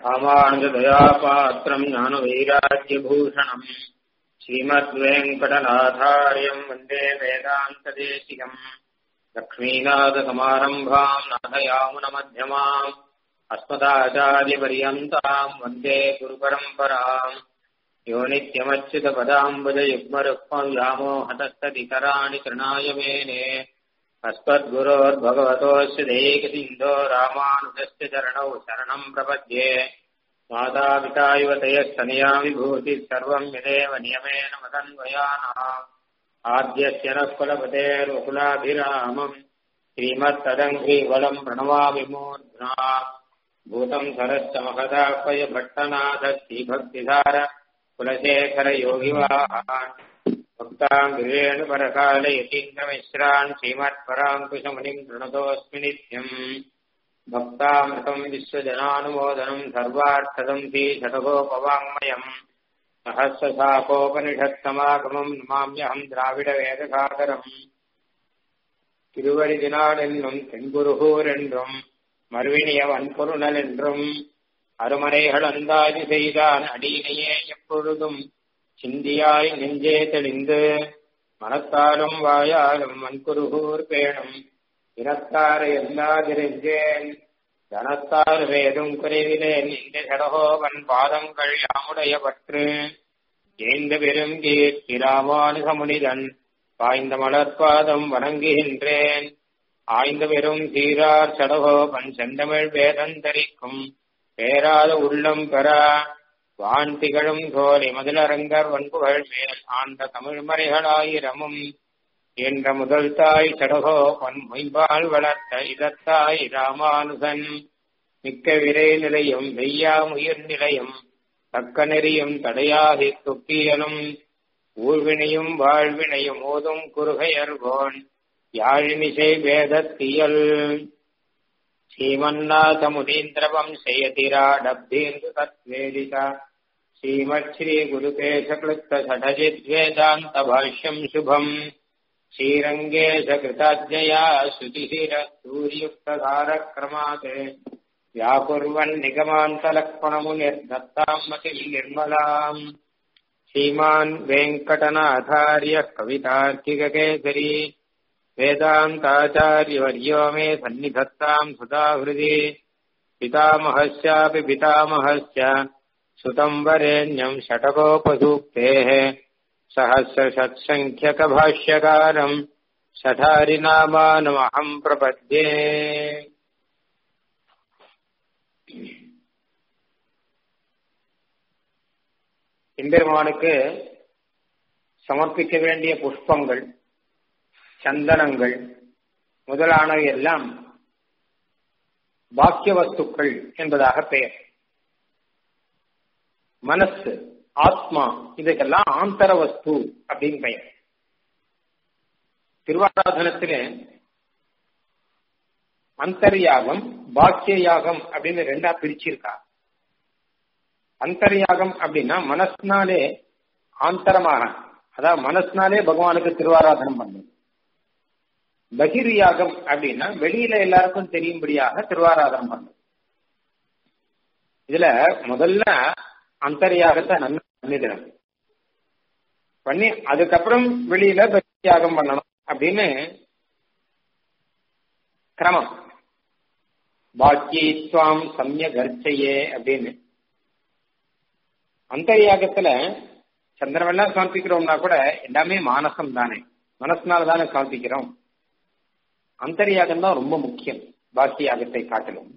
ராமானுஜதயாபாத்திரம் ஞானவைராக்கியபூஷணம் ஸ்ரீமத்வேங்கடநாதாரியம் வந்தே வேதாந்ததேசிகம் லக்ஷ்மீநாதசமாரம்பாம் நாதயாமுனமध्यமாம் अस्मदाचार्यपर्यन्ताम् वन्दे गुरुपरम्पराम् यो नित्यमच्युतपदाम्बुजयुग्मरुक्मम् व्यामोहतस्तदितराणि तृणाय मेने अस्मद्गुरोर्भगवतोऽस्य देकसिन्धो रामानुजस्य चरणौ शरणम् प्रपद्ये मातापिता युवतयस्तनया विभूतिः सर्वम् यदेव नियमेन मदन्वयानाम् आद्यस्य नः कुलपतेर्वकुलाभिरामम् श्रीमत्तदङ्घ्रीवलम् प्रणवामि मूर्ध्ना भूतम् सरश्च महदापय भट्टनाथ श्रीभक्तिधार कुलशेखर योगिवाहान् भक्ताम् गिरेणुपरकाल यतीन्द्रमिश्रान् श्रीमत्पराङ्कुशमुनिम् प्रणतोऽस्मि नित्यम् भक्तामृतम् विश्वजनानुमोदनम् सर्वार्थदम् श्रीशतगोपवाङ्मयम् सहस्रशापोपनिषत्समागमम् नमाम्यहम् द्राविडवेदसागरम् திருவரிதினாடென்றும் தென்குருகூர் என்றும் மறுவினிய வன்பொருணல் என்றும் அருமறைகள் அந்தாதி செய்தான் அடியினையே எப்பொழுதும் சிந்தியாய் நெஞ்சே தெளிந்து மனத்தாலும் வாயாலும் வன்குருகூர் பேணும் இனத்தார எல்லாதிருந்தேன் தனத்தார் வேதும் குறைவிலேன் இந்த சடகோவன் பாதங்கள் யாமுடைய பற்று ஏந்த பெரும் கீர்த்தி ராமானுகமுனிதன் பாய்ந்த மலர்பாதம் வணங்குகின்றேன் ஆய்ந்த பெரும் சீரார் சடகோபன் செந்தமிழ் வேதந்தரிக்கும் பேராத உள்ளம் பெற வான் திகழும் தோழி மதிலரங்கர் வன்புகள் மேல் ஆண்ட தமிழ் மறைகளாயிரமும் என்ற முதல் தாய் சடகோபன் மொய்பால் வளர்த்த இதத்தாய் ராமானுசன் மிக்க விரை நிலையும் வெய்யாமுயிர் நிலையும் தக்க நெறியும் தடையாகி துக்கியலும் ஊழ்வினையும் வாழ்வினையும் ஓதும் குறுகையர்கோன் யாழினிசை வேதத்தியல் ஸ்ரீமன்னாதமுனீந்திரவம் செய்யதிராடப்தீந்து தத்வேதித ஸ்ரீமத் ஸ்ரீ குருகேசகிருத்த சடஜித்வேதாந்த பாஷ்யம் சுபம் ஸ்ரீரங்கேಶ கிருதாஜயா சுதிஹிர சூரியுக்ததாரக்ரமாத் व्याकुर्वन् निगमान्तलक्ष्मणमुनिर्दत्ताम् मतिम् निर्मलाम् श्रीमान् वेङ्कटनाथार्यः कवितार्किककेसरी वेदान्ताचार्यवर्यो मे सन्निधत्ताम् सुताहृदि पितामहस्यापि पितामहस्य सुतम् वरेण्यम् षटकोपसूक्तेः सहस्रषट्सङ्ख्यकभाष्यकारम् शठारिनामानमहम् प्रपद्ये எம்பெருமானுக்கு சமர்ப்பிக்க வேண்டிய புஷ்பங்கள் சந்தனங்கள் முதலானவை எல்லாம் பாக்கிய வஸ்துக்கள் என்பதாக பெயர் மனசு ஆத்மா இதுக்கெல்லாம் ஆந்தர வஸ்து அப்படின்னு பெயர் திருவாராதனத்திலே அந்தர்யாகம் பாக்கிய யாகம் அப்படின்னு ரெண்டா பிரிச்சிருக்கா அந்தர்யாகம் அப்படின்னா மனசுனாலே ஆந்தரமாக அதாவது மனசுனாலே பகவானுக்கு திருவாராதனம் பண்ணும் பகிர் யாகம் அப்படின்னா வெளியில எல்லாருக்கும் தெரியும்படியாக திருவாராதனம் பண்ணும் இதுல முதல்ல அந்தர்யாகத்தை நல்லா பண்ணிடணும் பண்ணி அதுக்கப்புறம் வெளியில பகிர் யாகம் பண்ணணும் அப்படின்னு கிரமம் பாக்கியத்வாம் சமய கர்ச்சையே அப்படின்னு அந்தரியாகத்துல சந்திரவெல்லாம் சமர்ப்பிக்கிறோம்னா கூட எல்லாமே மானசம் தானே மனசுனால தானே சமர்ப்பிக்கிறோம் அந்தரியாகம் தான் ரொம்ப முக்கியம் பாக்கி யாகத்தை காட்டிலும்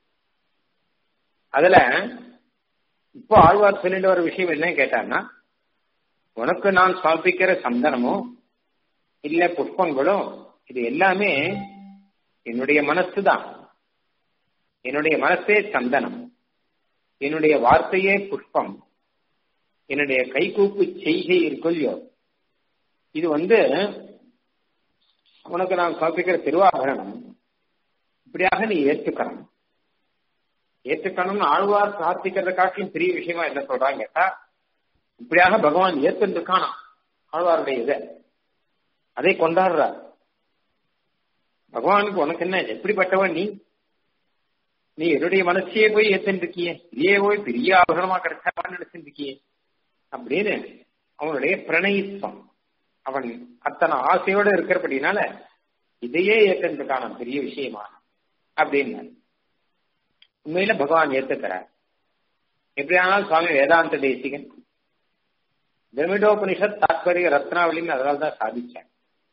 அதுல இப்போ ஆழ்வார் சொல்லிட்டு ஒரு விஷயம் என்ன கேட்டான்னா உனக்கு நான் சமர்ப்பிக்கிற சந்தனமோ இல்ல புஷ்பங்களோ இது எல்லாமே என்னுடைய மனசு தான் என்னுடைய மனசே சந்தனம் என்னுடைய வார்த்தையே புஷ்பம் என்னுடைய கைகூப்பு செய்கை இருக்குல்லையோ இது வந்து உனக்கு நான் சமர்ப்பிக்கிற திருவாபரணம் இப்படியாக நீ ஏற்றுக்கணும் ஏற்றுக்கணும்னு ஆழ்வார் பிரார்த்திக்கிறத காட்டிலும் பெரிய விஷயமா என்ன சொல்றாங்க கேட்டா இப்படியாக பகவான் ஏற்றுக்கானா ஆழ்வாருடைய இதை அதை கொண்டாடுறார் பகவானுக்கு உனக்கு என்ன எப்படிப்பட்டவன் நீ நீ என்னுடைய மனசையே போய் ஏத்துட்டு இருக்கியே இதே போய் பெரிய ஆபரணமா கிடைச்சான்னு நினைச்சுட்டு இருக்கியே அப்படின்னு அவனுடைய பிரணயித்வம் அவன் அத்தனை ஆசையோட இருக்கிறபடினால இதையே ஏற்றுக்கான பெரிய விஷயமா அப்படின்னு உண்மையில பகவான் ஏத்துக்கிறார் எப்படியானாலும் சுவாமி வேதாந்த தேசிகன் பிரமிடோபனிஷத் தாத்பரிய ரத்னாவளின்னு அதனால தான் சாதிச்சேன்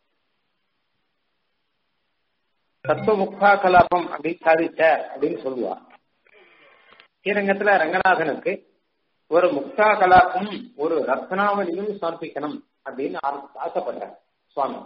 தத்துவ முக்தா கலாபம் அப்படின்னு சாதிச்ச அப்படின்னு சொல்லுவா ஸ்ரீரங்கத்துல ரங்கநாதனுக்கு ஒரு முக்தா கலாபம் ஒரு ரத்னாவளியும் சமர்ப்பிக்கணும் அப்படின்னு ஆசைப்பட்டார் சுவாமி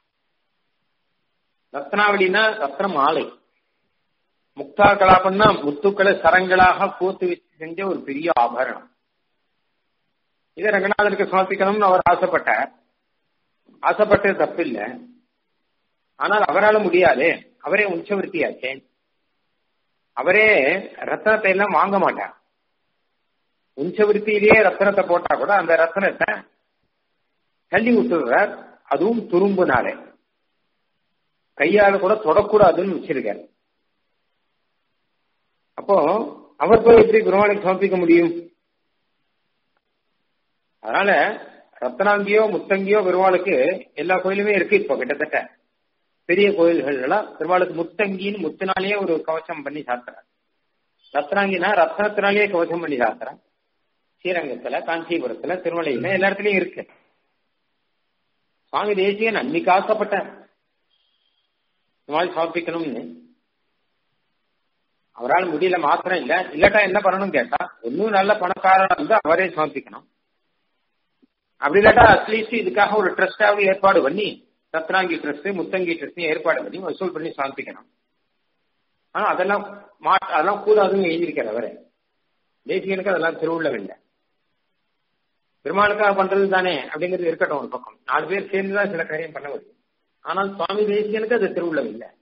ரத்னாவளினா ரத்ன மாலை முக்தா கலாபம்னா முத்துக்களை சரங்களாக கோத்து வச்சு செஞ்ச ஒரு பெரிய ஆபரணம் இதை ரங்கநாதனுக்கு சமர்ப்பிக்கணும்னு அவர் ஆசைப்பட்டார் ஆசைப்பட்டது தப்பில்லை ஆனால் அவரால் முடியாது அவரே உச்சவருத்தியாச்சே அவரே ரத்தனத்தை எல்லாம் வாங்க மாட்டார் உஞ்சவருத்தியிலேயே ரத்தனத்தை போட்டா கூட அந்த ரத்தனத்தை தள்ளி விட்டுறார் அதுவும் துரும்புனாலே கையால கூட தொடக்கூடாதுன்னு வச்சிருக்காரு அப்போ அவர் போய் எப்படி பெருமாளுக்கு சமர்ப்பிக்க முடியும் அதனால ரத்தனாங்கியோ முத்தங்கியோ பெருமாளுக்கு எல்லா கோயிலுமே இருக்கு இப்போ கிட்டத்தட்ட பெரிய கோயில்கள் எல்லாம் பெருமாளுக்கு முத்தங்கின்னு முத்தினாலேயே ஒரு கவசம் பண்ணி சாத்துறார் ரத்னாங்கினா ரத்னத்தினாலேயே கவசம் பண்ணி சாத்துறான் ஸ்ரீரங்கத்துல காஞ்சிபுரத்துல திருமலையில எல்லா இடத்துலயும் இருக்கு சுவாமி தேசியன் அன்னைக்கு ஆசைப்பட்டார் இந்த மாதிரி சமர்ப்பிக்கணும்னு அவரால் முடியல மாத்திரம் இல்ல இல்லாட்டா என்ன பண்ணணும் கேட்டா ஒன்னும் நல்ல பணக்காரன் வந்து அவரே சமர்ப்பிக்கணும் அப்படி இல்லாட்டா அட்லீஸ்ட் இதுக்காக ஒரு ட்ரஸ்டாவது ஏற்பாடு பண்ணி ரத்னாங்கி ட்ரஸ்ட் முத்தங்கி ட்ரஸ்ட் ஏற்பாடு பண்ணி வசூல் பண்ணி சமர்ப்பிக்கணும் ஆனா அதெல்லாம் மா அதெல்லாம் கூடாதுன்னு எழுதியிருக்காரு அவரு தேசிகனுக்கு அதெல்லாம் திருவுள்ள இல்லை பெருமாளுக்காக பண்றது தானே அப்படிங்கிறது இருக்கட்டும் ஒரு பக்கம் நாலு பேர் சேர்ந்துதான் சில காரியம் பண்ண முடியும் ஆனால் சுவாமி தேசிகனுக்கு அது திருவுள்ளம் இல்லை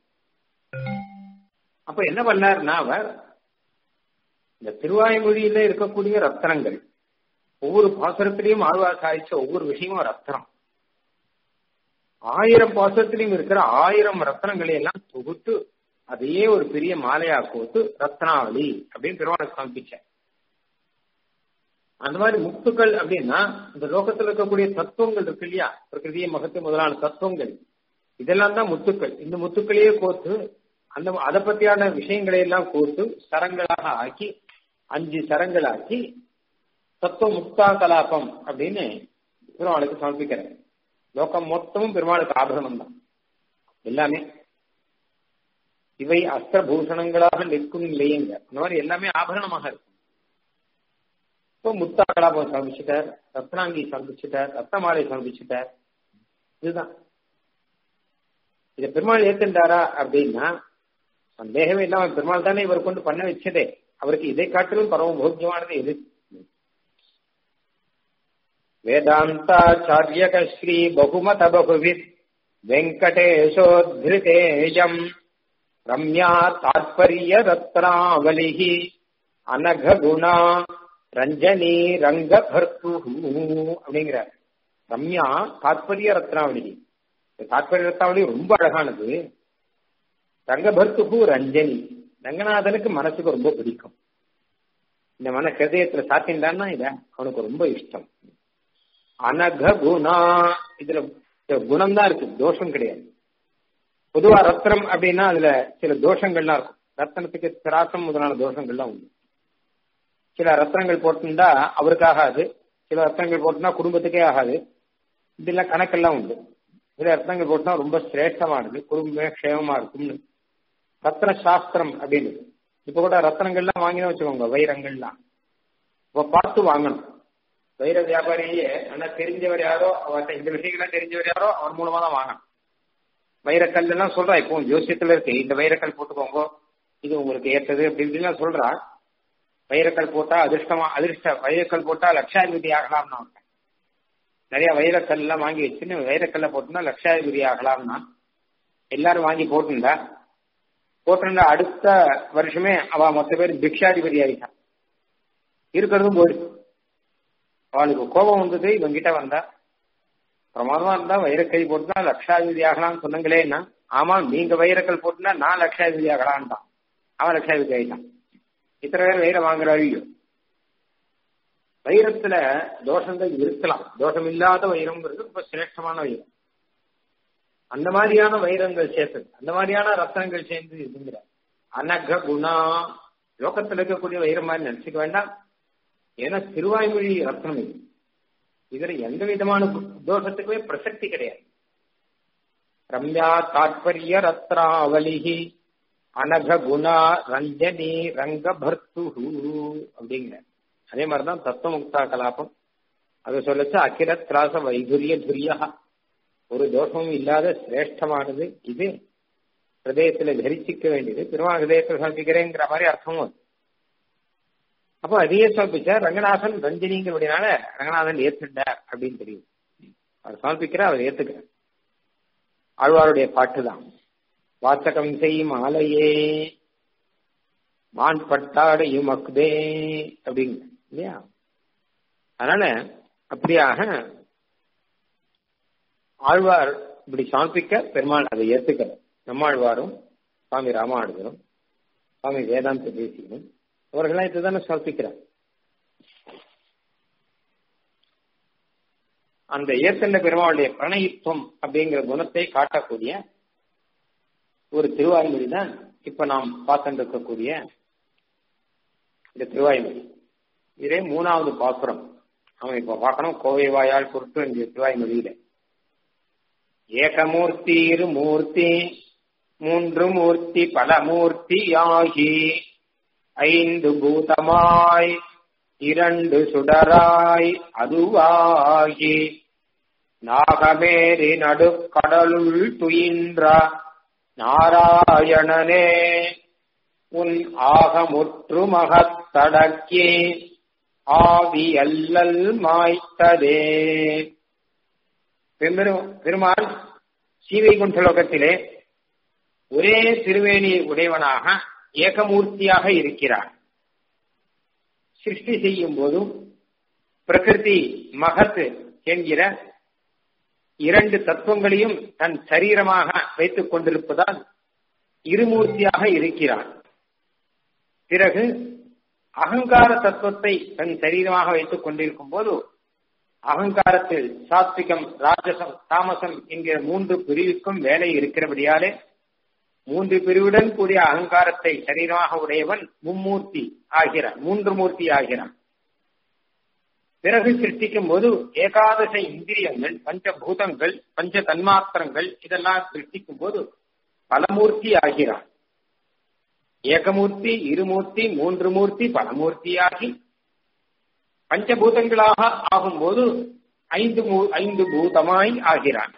அப்ப என்ன பண்ணார்னா அவர் இந்த திருவாய்மொழியில இருக்கக்கூடிய ரத்தனங்கள் ஒவ்வொரு பாசுரத்திலையும் ஆழ்வார் சாதிச்ச ஒவ்வொரு விஷயமும் ரத்தனம் ஆயிரம் பாசுரத்திலையும் இருக்கிற ஆயிரம் ரத்தனங்களை எல்லாம் தொகுத்து அதையே ஒரு பெரிய மாலையா கோத்து ரத்னாவளி அப்படின்னு பெருமாளுக்கு சமர்ப்பிச்சேன் அந்த மாதிரி முத்துக்கள் அப்படின்னா இந்த லோகத்தில் இருக்கக்கூடிய தத்துவங்கள் இருக்கு இல்லையா பிரகிருதிய மகத்து முதலான தத்துவங்கள் இதெல்லாம் தான் முத்துக்கள் இந்த முத்துக்களையே கோத்து அந்த அதை பத்தியான விஷயங்களை எல்லாம் கோத்து சரங்களாக ஆக்கி அஞ்சு சரங்களாக்கி தத்துவ முக்தா கலாபம் அப்படின்னு பெருமாளுக்கு சமர்ப்பிக்கிறேன் லோகம் மொத்தமும் பெருமாளுக்கு ஆபரணம் தான் எல்லாமே இவை அஸ்திரபூஷணங்களாக நிற்கும் இல்லையங்க அந்த மாதிரி எல்லாமே ஆபரணமாக இருக்கும் இப்போ முத்தா கலாபம் சமர்ப்பிச்சுட்டார் ரத்னாங்கி சமர்ப்பிச்சுட்டார் ரத்னமாலை சமர்ப்பிச்சுட்டார் இதுதான் இதை பெருமாள் ஏத்துண்டாரா அப்படின்னா சந்தேகமே இல்லாம பெருமாள் தானே இவர் கொண்டு பண்ண வச்சதே அவருக்கு இதை காட்டிலும் பரம போக்கியமானது எது வேதாந்தாச்சாரியக ஸ்ரீ பகுமத பகுவித் வெங்கடேஷோத்ருதேயம் ரம்யா தாத்பரிய ரத்னாவலிஹி அனகுணா ரஞ்சனி ரங்க பர்த்து அப்படிங்கிற ரம்யா தாத்பரிய ரத்னாவளி தாத்பரிய ரத்னாவளி ரொம்ப அழகானது ரங்கபர்த்துகு ரஞ்சனி ரங்கநாதனுக்கு மனசுக்கு ரொம்ப பிடிக்கும் இந்த மன ஹிருதயத்துல சாத்தின்றான்னா இத அவனுக்கு ரொம்ப இஷ்டம் அனக குணா இதுல குணம் தான் இருக்கு தோஷம் கிடையாது பொதுவா ரத்னம் அப்படின்னா அதுல சில தோஷங்கள்லாம் இருக்கும் ரத்தனத்துக்கு திராசம் முதலான தோஷங்கள்லாம் உண்டு சில ரத்னங்கள் போட்டிருந்தா அவருக்கு ஆகாது சில ரத்னங்கள் போட்டுனா குடும்பத்துக்கே ஆகாது இதெல்லாம் கணக்கெல்லாம் உண்டு சில ரத்னங்கள் போட்டுனா ரொம்ப சிரேஷ்டமானது குடும்பமே க்ஷேமமா இருக்கும்னு ரத்ன சாஸ்திரம் அப்படின்னு இப்ப கூட ரத்னங்கள்லாம் வாங்கினா வச்சுக்கோங்க வைரங்கள்லாம் இப்ப பார்த்து வாங்கணும் வைர வியாபாரியே ஆனா தெரிஞ்சவர் யாரோ அவர்கிட்ட இந்த விஷயங்கள்லாம் தெரிஞ்சவர் யாரோ அவர் மூலமா தான் வாங்கணும் வைரக்கல் எல்லாம் சொல்றா இப்போ ஜோசியத்துல இருக்கு இந்த வைரக்கல் போட்டுக்கோங்க இது உங்களுக்கு ஏற்றது அப்படி இப்படிலாம் சொல்றா வைரக்கல் போட்டா அதிர்ஷ்டமா அதிர்ஷ்ட வைரக்கல் போட்டா லட்சாதிபதி ஆகலாம்னா நிறைய வைரக்கல் எல்லாம் வாங்கி வச்சுன்னு வைரக்கல்ல போட்டுனா லட்சாதிபதி ஆகலாம்னா எல்லாரும் வாங்கி போட்டுருந்தா போட்டிருந்தா அடுத்த வருஷமே அவ மொத்த பேர் பிக்ஷாதிபதி ஆகிட்டான் இருக்கிறதும் போயிடுச்சு அவளுக்கு கோபம் வந்தது இவங்கிட்ட வந்தா பிரமாதமா இருந்தா வைரக்கை போட்டுனா லட்சாதிபதி ஆகலாம்னு சொன்னங்களேன்னா ஆமா நீங்க வைரக்கல் போட்டுனா நான் லட்சாதிபதி ஆகலான்தான் அவன் லட்சாதிபதி ஆயிட்டான் இத்தனை பேர் வைரம் வாங்குறாரு வைரத்துல தோஷங்கள் இருக்கலாம் தோஷம் இல்லாத வைரம்ங்கிறது ரொம்ப சிரேஷ்டமான வைரம் அந்த மாதிரியான வைரங்கள் சேர்த்தது அந்த மாதிரியான ரத்தனங்கள் சேர்ந்து இருக்குங்கிற அனக குணா லோகத்துல இருக்கக்கூடிய வைரம் மாதிரி நினைச்சுக்க வேண்டாம் ஏன்னா திருவாய்மொழி ரத்னம் இது இதுல எந்த விதமான தோஷத்துக்குமே பிரசக்தி கிடையாது ரம்யா தாத்பரிய ரத்னாவலிகி அனக குணா ரஞ்சனி ரங்க பர்த்து அப்படிங்கிற அதே மாதிரிதான் தத்துவமுக்தா கலாபம் அதை சொல்லச்சு அகில திராச வைதுரிய துரியா ஒரு தோஷமும் இல்லாத சிரேஷ்டமானது இது ஹிருதயத்துல தரிசிக்க வேண்டியது பெருமாள் ஹிருதயத்தில் சமர்ப்பிக்கிறேங்கிற மாதிரி அர்த்தமும் அது அப்போ அதையே சமர்ப்பிச்சார் ரங்கநாதன் ரஞ்சனிங்கிறபடினால ரங்கநாதன் ஏத்துட்டார் அப்படின்னு தெரியும் அவர் சமர்ப்பிக்கிறார் அவர் ஏத்துக்கிறார் ஆழ்வாருடைய பாட்டு தான் வாசகம் செய்யும் ஆலையே மான் பட்டாடையும் அக்தே அப்படிங்க இல்லையா அதனால அப்படியாக ஆழ்வார் இப்படி சமர்ப்பிக்க பெருமாள் அதை ஏத்துக்கல நம்மாழ்வாரும் சுவாமி ராமானுஜரும் சுவாமி வேதாந்த தேசியனும் அவர்களாம் இதுதானே சமர்ப்பிக்கிறார் அந்த ஏற்கண்ட பெருமாளுடைய பிரணயித்துவம் அப்படிங்கிற குணத்தை காட்டக்கூடிய ஒரு திருவாய்மொழி தான் இப்ப நாம் பார்த்துட்டு இருக்கக்கூடிய இந்த திருவாய்மொழி இதே மூணாவது பாசுரம் அவன் இப்ப பார்க்கணும் கோவை வாயால் பொருட்டு இந்த திருவாய்மொழியில ஏகமூர்த்தி இருமூர்த்தி மூன்று மூர்த்தி பல மூர்த்தி ஆகி ஐந்து பூதமாய் இரண்டு சுடராய் அதுவாகி நாகமேறி நடுக்கடலுள் துயின்ற நாராயணனே உன் ஆகமுற்று மகத்தடக்கே ஆவி அல்லல் மாய்த்ததே பெருமாள் சீவைகுண்ட லோகத்திலே ஒரே திருவேணி உடையவனாக ஏகமூர்த்தியாக இருக்கிறார் சிருஷ்டி செய்யும் போதும் பிரகிருதி மகத் என்கிற இரண்டு தத்துவங்களையும் தன் சரீரமாக வைத்துக் கொண்டிருப்பதால் இருமூர்த்தியாக இருக்கிறான் பிறகு அகங்கார தத்துவத்தை தன் சரீரமாக வைத்துக் கொண்டிருக்கும் போது அகங்காரத்தில் சாத்விகம் ராஜசம் தாமசம் என்கிற மூன்று பிரிவுக்கும் வேலை இருக்கிறபடியாலே மூன்று பிரிவுடன் கூடிய அகங்காரத்தை சரீரமாக உடையவன் மும்மூர்த்தி ஆகிறான் மூன்று மூர்த்தி ஆகிறான் பிறகு சிருஷ்டிக்கும் போது ஏகாதச இந்திரியங்கள் பஞ்சபூதங்கள் பஞ்ச தன்மாத்திரங்கள் இதெல்லாம் சிருஷ்டிக்கும் போது பலமூர்த்தி ஆகிறான் ஏகமூர்த்தி இருமூர்த்தி மூன்று மூர்த்தி பலமூர்த்தியாகி பஞ்சபூதங்களாக ஆகும்போது ஐந்து ஐந்து பூதமாய் ஆகிறான்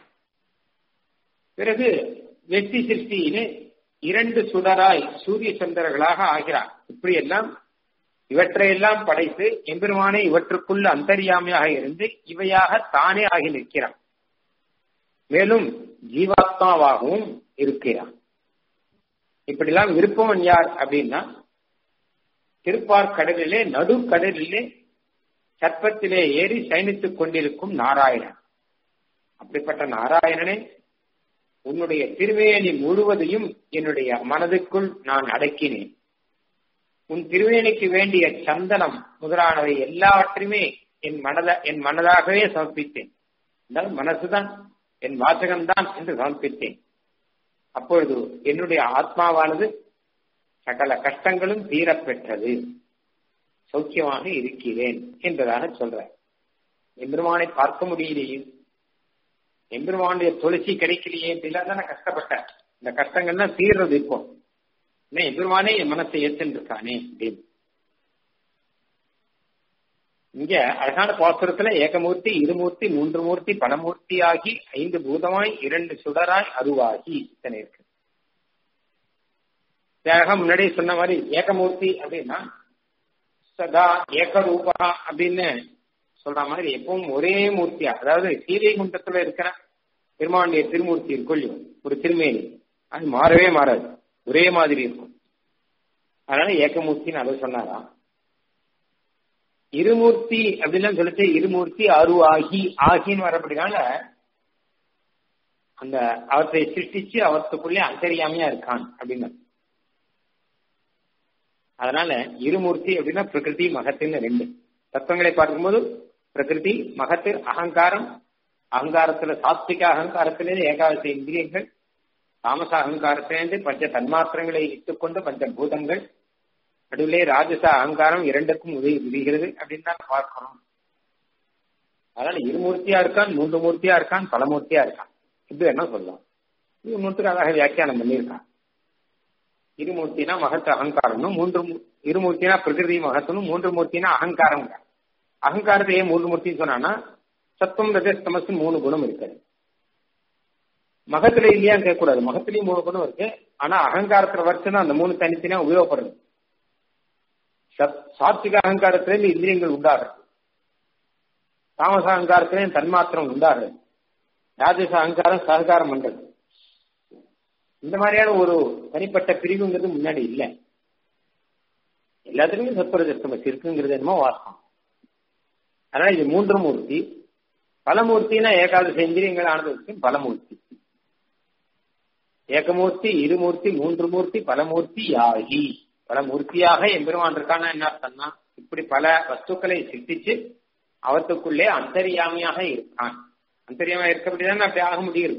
பிறகு வெற்றி சிருஷ்டியிலே இரண்டு சுடராய் சூரிய சந்திரர்களாக ஆகிறான் இப்படி எல்லாம் இவற்றையெல்லாம் படைத்து எம்பெருமானே இவற்றுக்குள்ள அந்தரியாமையாக இருந்து இவையாக தானே ஆகி நிற்கிறான் மேலும் ஜீவாத்மாவாகவும் இருக்கிறான் இப்படிலாம் விருப்பவன் யார் அப்படின்னா திருப்பார் கடலிலே நடுக்கடலிலே சர்ப்பத்திலே ஏறி சயனித்துக் கொண்டிருக்கும் நாராயணன் அப்படிப்பட்ட நாராயணனே உன்னுடைய திருவேணி முழுவதையும் என்னுடைய மனதுக்குள் நான் அடக்கினேன் உன் திருவேணிக்கு வேண்டிய சந்தனம் முதலானவை எல்லாவற்றையுமே என் மனத என் மனதாகவே சமர்ப்பித்தேன் என்றால் மனசுதான் என் வாசகம்தான் என்று சமர்ப்பித்தேன் அப்பொழுது என்னுடைய ஆத்மாவானது சகல கஷ்டங்களும் தீரப்பெற்றது சௌக்கியமாக இருக்கிறேன் என்பதாக சொல்ற எம்பெருமானை பார்க்க முடியலையே எம்பெருமானுடைய துளசி கிடைக்கலையே இப்படிலாம் தானே கஷ்டப்பட்டேன் இந்த கஷ்டங்கள்லாம் தீர்றது இப்போ என்ன எம்பெருமானே என் மனசை ஏத்துன்னு இருக்கானே அப்படின்னு இங்க அழகான பாசுரத்துல ஏகமூர்த்தி இருமூர்த்தி மூன்று மூர்த்தி பலமூர்த்தி ஆகி ஐந்து பூதமாய் இரண்டு சுடராய் அருவாகி இத்தனை இருக்கு அழகா முன்னாடியே சொன்ன மாதிரி ஏகமூர்த்தி அப்படின்னா சதா ஏகரூபா அப்படின்னு சொல்ற மாதிரி எப்பவும் ஒரே மூர்த்தியா அதாவது சீதை குண்டத்துல இருக்கிற பெருமாண்டிய திருமூர்த்தி இருக்கும் ஒரு திருமேனி அது மாறவே மாறாது ஒரே மாதிரி இருக்கும் அதனால ஏகமூர்த்தின்னு அதை சொன்னாராம் இருமூர்த்தி அப்படிலாம் சொல்லிட்டு இருமூர்த்தி அரு ஆகி ஆகின்னு வரப்படினால அந்த அவற்றை சிருஷ்டிச்சு அவற்றுக்குள்ளே அந்தரியாமையா இருக்கான் அப்படின்னு அதனால இருமூர்த்தி அப்படின்னா பிரகிருதி மகத்துன்னு ரெண்டு தத்துவங்களை பார்க்கும்போது பிரகிருதி மகத்து அகங்காரம் அகங்காரத்துல சாத்விக அகங்காரத்திலேருந்து ஏகாதசி இந்திரியங்கள் தாமச அகங்காரத்திலேருந்து பஞ்ச தன்மாத்திரங்களை இட்டுக்கொண்டு பஞ்ச பூதங்கள் நடுவிலே ராஜச அகங்காரம் இரண்டுக்கும் உதவி விடுகிறது அப்படின்னு தான் பார்க்கணும் அதனால இருமூர்த்தியா இருக்கான் மூன்று மூர்த்தியா இருக்கான் பல மூர்த்தியா இருக்கான் இப்படி என்ன சொல்லலாம் இது மூர்த்திக்கு அழகாக வியாக்கியானம் பண்ணியிருக்கான் இருமூர்த்தினா மகத்து அகங்காரம்னு மூன்று இருமூர்த்தினா பிரகிருதி மகத்துனும் மூன்று மூர்த்தினா அகங்காரம் அகங்காரத்தை ஏன் மூன்று மூர்த்தின்னு சொன்னான்னா சத்துவம் ரஜஸ்தமஸ் மூணு குணம் இருக்காது மகத்துல இல்லையான்னு கேட்கக்கூடாது மகத்திலயும் மூணு குணம் இருக்கு ஆனா அகங்காரத்துல வச்சுன்னா அந்த மூணு தனித்தனியா உபயோகப்படுது சாத்விக அகங்காரத்திலேருந்து இந்திரியங்கள் உண்டாகிறது தாமச அகங்காரத்திலேயும் தன்மாத்திரம் உண்டாகிறது ராஜச அகங்காரம் சககாரம் பண்றது இந்த மாதிரியான ஒரு தனிப்பட்ட பிரிவுங்கிறது முன்னாடி இல்லை எல்லாத்துக்குமே சத்வரஜஸ்தமஸ் இருக்குங்கிறது என்னமோ வாசம் அதனால இது மூன்று மூர்த்தி பலமூர்த்தினா ஏகாதசி இந்திரியங்கள் ஆனதுக்கு பலமூர்த்தி ஏகமூர்த்தி இருமூர்த்தி மூன்று மூர்த்தி பலமூர்த்தி யாகி பலமூர்த்தியாக எம்பெருமான் இருக்கானா என்ன அர்த்தம்னா இப்படி பல வஸ்துக்களை சிருஷ்டிச்சு அவற்றுக்குள்ளே அந்தரியாமையாக இருக்கான் அந்தரியாமா இருக்கப்படிதான் அப்படி ஆக முடியுது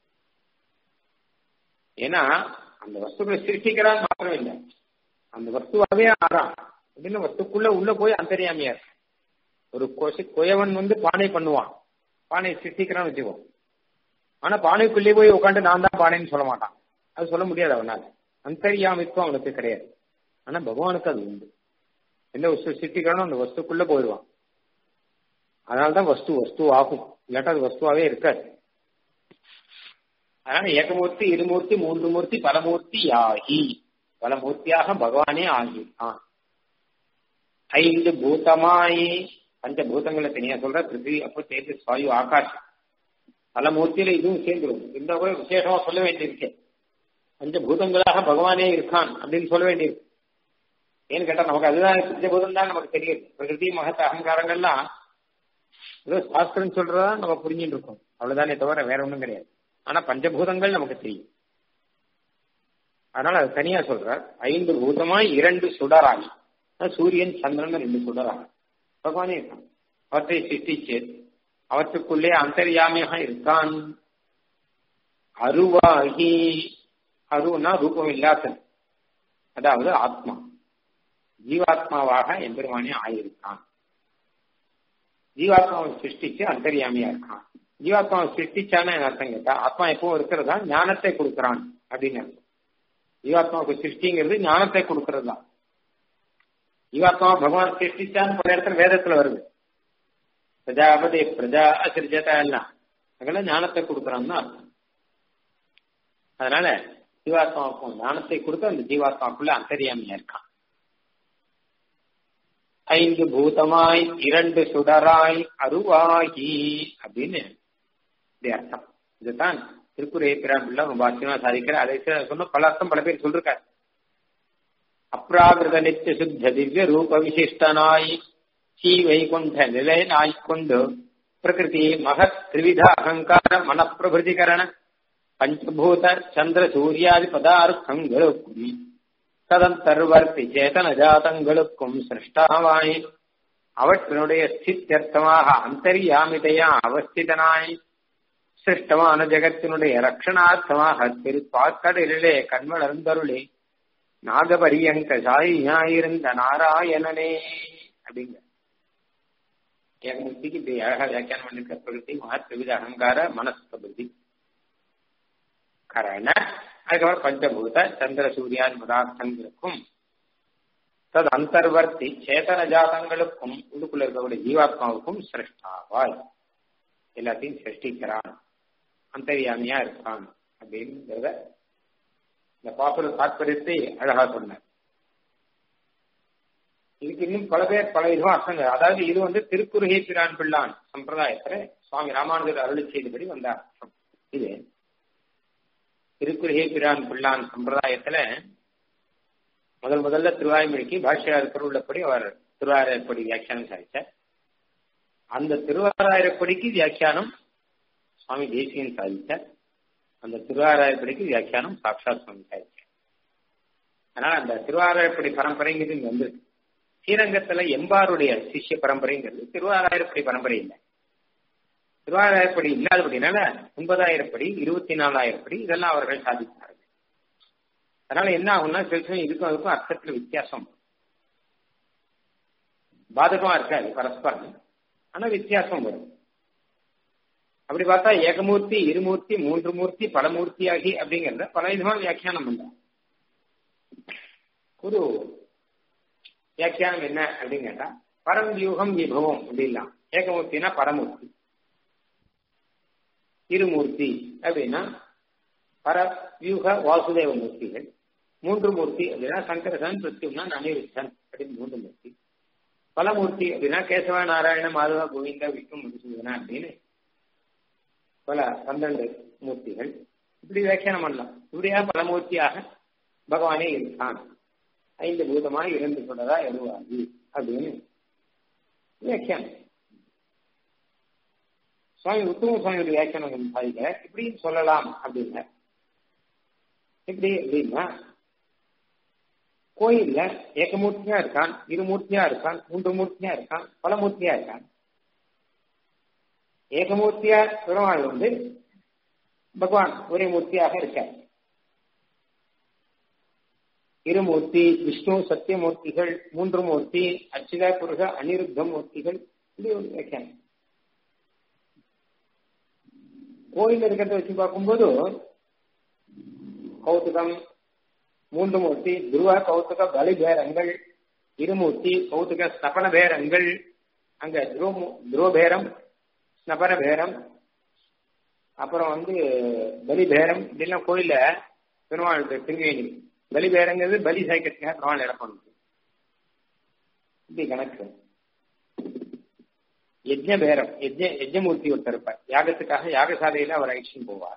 ஏன்னா அந்த வஸ்துக்களை சிருஷ்டிக்கிறான் மாத்திரம் இல்லை அந்த வஸ்துவாவே ஆறான் அப்படின்னு வஸ்துக்குள்ள உள்ள போய் அந்தரியாமையா இருக்கு ஒரு கொசு குயவன் வந்து பானை பண்ணுவான் பானை சிருஷ்டிக்கிறான்னு வச்சுக்கோ ஆனா பானைக்குள்ளே போய் உட்காந்து நான் தான் பானைன்னு சொல்ல மாட்டான் அது சொல்ல முடியாது அவனால அந்தரியாமித்துவம் அவனுக்கு கிடையாது ஆனா பகவானுக்கு அது உண்டு எந்த வஸ்து சிருஷ்டிக்கிறானோ அந்த வஸ்துக்குள்ள போயிடுவான் அதனால்தான் வஸ்து வஸ்து ஆகும் இல்லாட்டா அது வஸ்துவாவே இருக்காது அதனால ஏகமூர்த்தி இருமூர்த்தி மூன்று மூர்த்தி பலமூர்த்தி ஆகி பலமூர்த்தியாக பகவானே ஆகிட்டான் ஐந்து பூதமாயி பஞ்ச பூதங்களை தனியா சொல்ற பிருத்திவி அப்போ தேஜு வாயு ஆகாஷம் பல மூர்த்தியில இதுவும் சேர்ந்துடும் இந்த கூட விசேஷமா சொல்ல வேண்டியிருக்கு பஞ்ச பூதங்களாக பகவானே இருக்கான் அப்படின்னு சொல்ல வேண்டியிருக்கு ஏன்னு கேட்டா நமக்கு அதுதான் பஞ்சபூதம் தான் நமக்கு தெரியுது பிரகிருதி மகத்த அகங்காரங்கள்லாம் ஏதோ சாஸ்திரம் சொல்றதா நம்ம புரிஞ்சுட்டு இருக்கோம் அவ்வளவுதானே தவிர வேற ஒண்ணும் கிடையாது ஆனா பஞ்சபூதங்கள் நமக்கு தெரியும் அதனால அது தனியா சொல்றார் ஐந்து பூதமாய் இரண்டு சுடராய் சூரியன் சந்திரன் ரெண்டு சுடராய் பகவானே இருக்கான் அவற்றை சிருஷ்டிச்சு அவற்றுக்குள்ளே அந்தர்யாமியாக இருக்கான் அருவாகி அருன்னா ரூபம் இல்லாதது அதாவது ஆத்மா ஜீவாத்மாவாக எம்பெருமானே ஆயிருக்கான் ஜீவாத்மாவை சிருஷ்டிச்சு அந்தர்யாமியா இருக்கான் ஜீவாத்மாவை சிருஷ்டிச்சானா என்ன அர்த்தம் கேட்டா ஆத்மா எப்பவும் இருக்கிறதா ஞானத்தை கொடுக்கறான் அப்படின்னு அர்த்தம் ஜீவாத்மாவுக்கு சிருஷ்டிங்கிறது ஞானத்தை கொடுக்கறது தான் ஜீவாத்மா பகவான் சிருஷ்டிச்சான்னு பல இடத்துல வேதத்துல வருது பிரஜாபதி பிரஜா அசிர்ஜதா எல்லாம் அதெல்லாம் ஞானத்தை கொடுக்கறான்னு அர்த்தம் அதனால ஜீவாத்மாவுக்கும் ஞானத்தை கொடுத்து அந்த ஜீவாத்மாக்குள்ள அந்தரியாமியா இருக்கான் ஐந்து பூதமாய் இரண்டு சுடராய் அருவாகி அப்படின்னு இது அர்த்தம் இதுதான் திருக்குறை பிராபிள்ள ரொம்ப ஆச்சரியமா சாதிக்கிற அதை சொன்ன பல அர்த்தம் பல பேர் சொல்லிருக்காரு அப்ராகிருத நித்திய சுத்த திவ்ய ரூப விசிஷ்டனாய் ஸ்ரீ வைகுண்ட நிலையனாய் கொண்டு பிரகிருதி மகத் திரிவித அகங்கார மனப்பிரபிருதிகரண பஞ்சபூத சந்திர சூரியாதி பதார்த்தங்களுக்கும் ததந்தர்வர்த்தி சேதன ஜாதங்களுக்கும் சிருஷ்டாவாய் அவற்றினுடைய ஸ்தித்தியர்த்தமாக அந்தரியாமிதையா அவஸ்திதனாய் சிருஷ்டமான ஜெகத்தினுடைய ரட்சணார்த்தமாக திருப்பாக்கடலிலே கண்வளர்ந்தருளே நாகபரியங்க சாயியாயிருந்த நாராயணனே அப்படிங்க ஏகமுக்திக்கு இப்படி அழகா வியாக்கியானம் பண்ணிருக்க பிரகிருதி மகத்வித அகங்கார மனஸ்பிரபுதி கரண அதுக்கப்புறம் பஞ்சபூத சந்திர சூரியாதி பதார்த்தங்களுக்கும் தது அந்தர்வர்த்தி சேதன ஜாதங்களுக்கும் உள்ளுக்குள்ள இருக்கக்கூடிய ஜீவாத்மாவுக்கும் சிருஷ்டாவாய் எல்லாத்தையும் சிருஷ்டிக்கிறான் அந்தரியாமியா இருக்கான் அப்படிங்கிறத இந்த பாசுர தாற்பயத்தை அழகா சொன்னார் இதுக்கு இன்னும் பல பேர் பல விதமா அர்த்தங்கள் அதாவது இது வந்து திருக்குறுகை பிரான் பிள்ளான் சம்பிரதாயத்துல சுவாமி ராமானுஜர் அருளி செய்தபடி வந்த அர்த்தம் இது திருக்குறுகை பிரான் பிள்ளான் சம்பிரதாயத்துல முதல் முதல்ல திருவாய்மொழிக்கு பாஷ்யார் திருவுள்ளப்படி அவர் திருவாரப்படி வியாக்கியானம் சாதிச்சார் அந்த திருவாராயிரப்படிக்கு வியாக்கியானம் சுவாமி தேசியன் சாதிச்சார் அந்த திருவாராயப்படிக்கு வியாக்கியானம் சாட்சாத் சுவாமி சாதிச்சார் அதனால அந்த திருவாராயப்படி பரம்பரைங்கிறது இங்க வந்து ஸ்ரீரங்கத்துல எம்பாருடைய சிஷ்ய பரம்பரைங்கிறது திருவாராயிரப்படி பரம்பரை இல்லை திருவாராயிரப்படி இல்லாதபடினால ஒன்பதாயிரப்படி இருபத்தி நாலாயிரப்படி இதெல்லாம் அவர்கள் சாதித்தார்கள் அதனால என்ன ஆகும்னா சில சமயம் இதுக்கும் அதுக்கும் அர்த்தத்துல வித்தியாசம் பாதகமா இருக்காது பரஸ்பரம் ஆனா வித்தியாசம் வரும் அப்படி பார்த்தா ஏகமூர்த்தி இருமூர்த்தி மூன்று மூர்த்தி பலமூர்த்தி ஆகி அப்படிங்கறத பல விதமா வியாக்கியானம் பண்றாங்க ஒரு வியாக்கியானம் என்ன அப்படின்னு கேட்டா பரம் வியூகம் விபவம் அப்படின்லாம் ஏகமூர்த்தினா பரமூர்த்தி இருமூர்த்தி அப்படின்னா பர வியூக வாசுதேவ மூர்த்திகள் மூன்று மூர்த்தி அப்படின்னா சங்கரசன் பிரத்யும்னா அனிருத்தன் அப்படின்னு மூன்று மூர்த்தி பலமூர்த்தி அப்படின்னா கேசவ நாராயண மாதவ கோவிந்த விஷ்ணு மதுசூதனா அப்படின்னு பல பன்னெண்டு மூர்த்திகள் இப்படி வியாக்கியானம் பண்ணலாம் இப்படியா பலமூர்த்தியாக பகவானே இருக்கான் ஐந்து பூதமாக இருந்து கொண்டதா எதுவாகி அப்படின்னு வியாக்கியானம் சுவாமி உத்தம சுவாமியோட வியாக்கியானம் சாதிக்க இப்படி சொல்லலாம் அப்படின்னா எப்படி அப்படின்னா கோயில்ல ஏகமூர்த்தியா இருக்கான் இருமூர்த்தியா இருக்கான் மூன்று மூர்த்தியா இருக்கான் பல மூர்த்தியா இருக்கான் ஏகமூர்த்தியா பெருமாள் வந்து பகவான் ஒரே மூர்த்தியாக இருக்கார் இருமூர்த்தி விஷ்ணு சத்தியமூர்த்திகள் மூன்று மூர்த்தி அச்சுத புருஷ அனிருத்த மூர்த்திகள் இப்படி ஒரு வியாக்கியானம் கோயில் இருக்கிறத வச்சு பார்க்கும்போது கௌதுகம் மூன்று மூர்த்தி துருவ கௌதுக பலி பேரங்கள் இருமூர்த்தி கௌதுக ஸ்தபன பேரங்கள் அங்க துருவ துருவபேரம் ஸ்னபன பேரம் அப்புறம் வந்து பலி பேரம் இப்படிலாம் கோயில பெருமாள் திருவேணி பலி பேரங்கிறது பலி சாய்க்கிறதுக்காக பெருமாள் இறக்கணும் இப்படி கணக்கு யஜ்ஞ பேரம் யஜ்ஞ யஜ்ஞமூர்த்தி ஒருத்தர் இருப்பார் யாகத்துக்காக யாகசாலையில அவர் அழிச்சுன்னு போவார்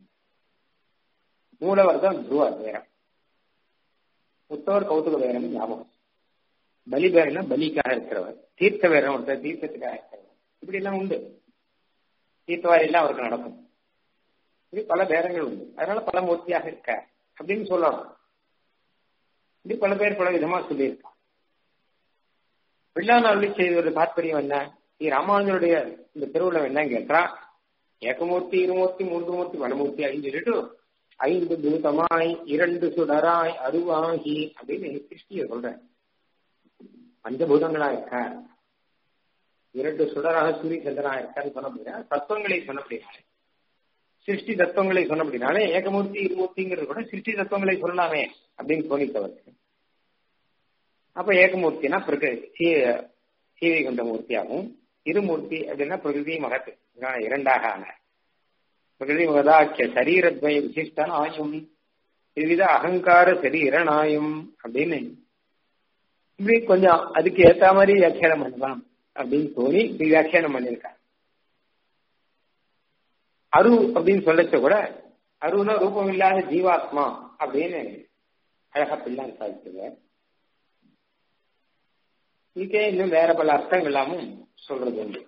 மூலவர்தான் துருவ பேரம் உத்தவர் கௌதுக பேரம் ஞாபகம் பலி பேரம்னா பலிக்காக இருக்கிறவர் தீர்த்த பேரம் ஒருத்தர் தீர்த்தத்துக்காக இருக்கிறவர் இப்படி எல்லாம் உண்டு தீர்த்தவாரியெல்லாம் அவருக்கு நடக்கும் இப்படி பல பேரங்கள் உண்டு அதனால பல மூர்த்தியாக இருக்க அப்படின்னு சொல்லலாம் இப்படி பல பேர் பல விதமா சொல்லியிருக்கான் பிள்ளான் அருளி செய்வது தாற்பயம் என்ன ஸ்ரீ ராமானுஜருடைய இந்த திருவிழா என்னன்னு கேட்டா ஏகமூர்த்தி இருமூர்த்தி மூன்று மூர்த்தி வடமூர்த்தி அப்படின்னு சொல்லிட்டு ஐந்து பூதமாய் இரண்டு சுடராய் அருவாகி அப்படின்னு கிருஷ்ணிய சொல்றேன் பஞ்சபூதங்களா இருக்க இரண்டு சுடராக சூரிய சந்திரனா இருக்கான்னு சொன்ன அப்படின்னா தத்துவங்களை சொன்ன அப்படின்னாலே சிருஷ்டி தத்துவங்களை சொன்ன அப்படின்னாலே ஏகமூர்த்தி இருமூர்த்திங்கிறது கூட சிருஷ்டி தத்துவங்களை சொல்லலாமே அப்படின்னு தோணித்தவருக்கு அப்ப ஏகமூர்த்தினா பிரகிருதி சீவை கொண்ட மூர்த்தியாகவும் இருமூர்த்தி அப்படின்னா பிரகிருதி மகத்து இரண்டாக ஆன பிரகிருதி மகதாக்கிய சரீரத்வய விசிஷ்டனாயும் விவித அகங்கார சரீரனாயும் அப்படின்னு இப்படி கொஞ்சம் அதுக்கு ஏத்த மாதிரி வியாக்கியானம் பண்ணலாம் அப்படின்னு தோணி இப்படி வியாக்கியானம் பண்ணியிருக்காங்க அரு அப்படின்னு சொல்லச்ச கூட அருனா ரூபம் இல்லாத ஜீவாத்மா அப்படின்னு அழகா பிள்ளான் சாதிச்சது இதுக்கே இன்னும் வேற பல அர்த்தங்கள் எல்லாமும் சொல்றது உண்டு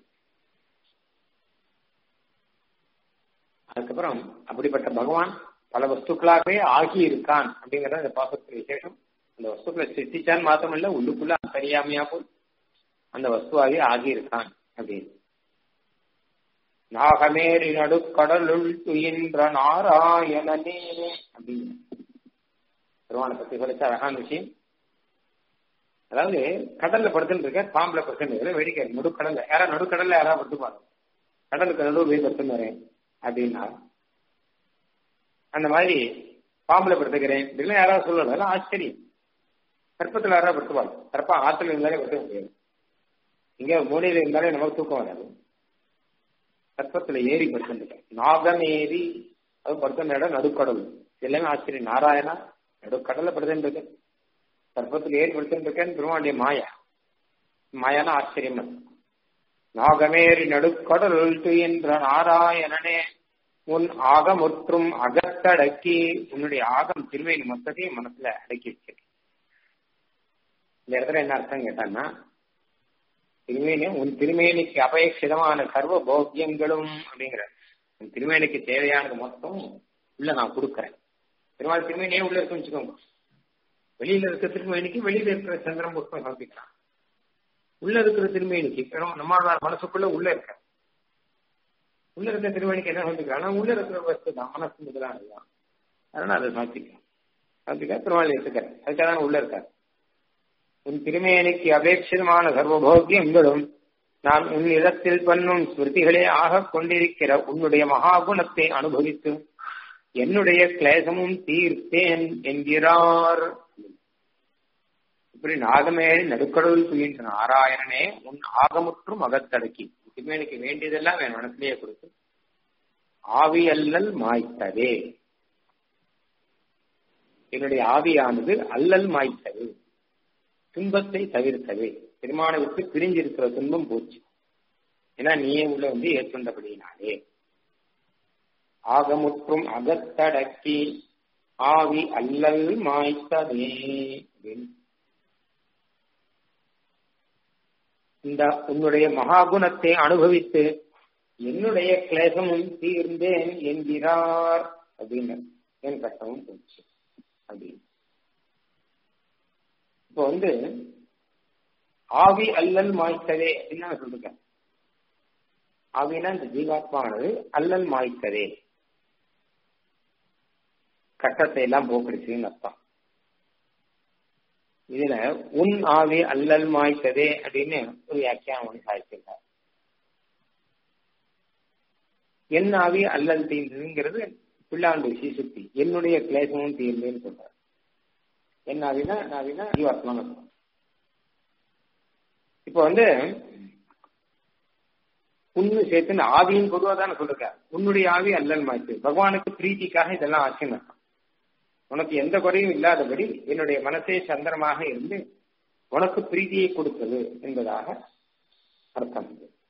அதுக்கப்புறம் அப்படிப்பட்ட பகவான் பல வஸ்துக்களாகவே ஆகி இருக்கான் அப்படிங்கறது அந்த பாசத்து விசேஷம் அந்த வஸ்துக்களை சிருஷ்டிச்சான்னு மாத்திரம் இல்ல உள்ளுக்குள்ள தெரியாமையா போய் அந்த வஸ்துவாகவே ஆகி இருக்கான் அப்படின்னு நாகமேறி நடுக்கடலுள் துயின்ற நாராயணனே அப்படின்னு பெருமானை பத்தி சொல்லிச்ச அழகான விஷயம் அதாவது கடல்ல படுத்துன்னு இருக்க பாம்புல படுத்துன்னு வேடிக்கை நடுக்கடல்ல யாரா நடுக்கடல்ல யாரா படுத்துப்பாங்க கடலுக்கு நடுவு போய் படுத்துன்னு வரேன் அப்படின்னா அந்த மாதிரி பாம்புல படுத்துக்கிறேன் இப்படிலாம் யாராவது சொல்லணும் அதெல்லாம் ஆச்சரியம் கற்பத்துல யாராவது படுத்துவாங்க கற்பா ஆத்துல இருந்தாலே படுத்த முடியாது இங்க மூலையில இருந்தாலே நமக்கு தூக்கம் வராது கற்பத்துல ஏறி படுத்துருக்கேன் நாகம் ஏறி அது படுத்த இடம் நடுக்கடல் எல்லாமே ஆச்சரியம் நாராயணா நடுக்கடல்ல படுத்துட்டு கற்பத்தில் ஏறி படுத்துட்டு இருக்கேன் பெருமாண்டிய மாயா மாயான ஆச்சரியம் நாகமேறி நடுக்கடல் என்ற நாராயணனே உன் ஆகமுற்றும் அகத்தடக்கி உன்னுடைய ஆகம் திருவேணி மொத்தத்தையும் மனசுல அடக்கி வச்சிருக்கேன் இந்த இடத்துல என்ன அர்த்தம் கேட்டான்னா திருமேனி உன் திருமேனிக்கு அபேட்சிதமான சர்வ போக்கியங்களும் அப்படிங்கிற உன் திருமேனிக்கு தேவையானது மொத்தம் உள்ள நான் கொடுக்கறேன் பெருமாள் திருமேனியே உள்ள இருக்குன்னு வச்சுக்கோங்க வெளியில இருக்கிற திருமேனிக்கு வெளியில இருக்கிற சந்திரன் புஷ்பம் சமர்ப்பிக்கலாம் உள்ள இருக்கிற திருமேனிக்கு நம்மளோட மனசுக்குள்ள உள்ள இருக்க உள்ள இருக்கிற திருமேனிக்கு என்ன சமர்ப்பிக்கலாம் உள்ள இருக்கிற வஸ்து தான் மனசு முதலானதுதான் அதனால அதை சமர்ப்பிக்கலாம் சமர்ப்பிக்க திருமாவளி எடுத்துக்கிறேன் அதுக்காக தான் உள்ள இருக்காரு உன் திருமேனிக்கு அபேட்சிதமான சர்வபோக்கியங்களும் நான் உன் இடத்தில் பண்ணும் ஸ்மிருதிகளே ஆக கொண்டிருக்கிற உன்னுடைய மகாகுணத்தை அனுபவித்து என்னுடைய கிளேசமும் தீர்த்தேன் என்கிறார் இப்படி நாகமேழி நடுக்கடவுள் துயின்ற நாராயணனே உன் ஆகமுற்றும் அகத்தடக்கி திருமேனிக்கு வேண்டியதெல்லாம் என் மனசுலயே கொடுத்து ஆவி அல்லல் மாய்த்ததே என்னுடைய ஆவியானது அல்லல் மாய்த்தது துன்பத்தை தவிர்த்தது பெருமானை விட்டு பிரிஞ்சிருக்கிற துன்பம் போச்சு ஏன்னா நீயே உள்ள வந்து ஏற்றுண்டபடியினாலே ஆகமுற்றும் அகத்தடக்கி ஆவி அல்லல் மாய்த்ததே இந்த உன்னுடைய மகாகுணத்தை அனுபவித்து என்னுடைய கிளேசமும் தீர்ந்தேன் என்கிறார் அப்படின்னு என் கஷ்டமும் போச்சு அப்படின்னு இப்போ வந்து ஆவி அல்லல் மாய்த்ததே அப்படின்னு நான் சொல்லிருக்கேன் ஆவினா இந்த ஜீவாத்மானது அல்லல் மாய்த்ததே கட்டத்தை எல்லாம் போக்கிடுச்சுன்னு அர்த்தம் இதுல உன் ஆவி அல்லல் மாய்த்ததே அப்படின்னு ஒரு வியாக்கியானம் ஒன்று சாதிச்சிருக்கார் என் ஆவி அல்லல் தீர்ந்ததுங்கிறது பிள்ளாண்டு சீசுக்தி என்னுடைய கிளேசமும் தீர்ந்தேன்னு சொல்றார் என்ன ஆவினா ஆவினா ஜீவாத்மான்னு அர்த்தம் இப்போ வந்து புண்ணு சேர்த்து ஆவியின் பொதுவாக தானே சொல்லிருக்க உன்னுடைய ஆவி அல்லல் மாய்த்து பகவானுக்கு பிரீத்திக்காக இதெல்லாம் ஆச்சுன்னு உனக்கு எந்த குறையும் இல்லாதபடி என்னுடைய மனசே சந்திரமாக இருந்து உனக்கு பிரீதியை கொடுத்தது என்பதாக அர்த்தம்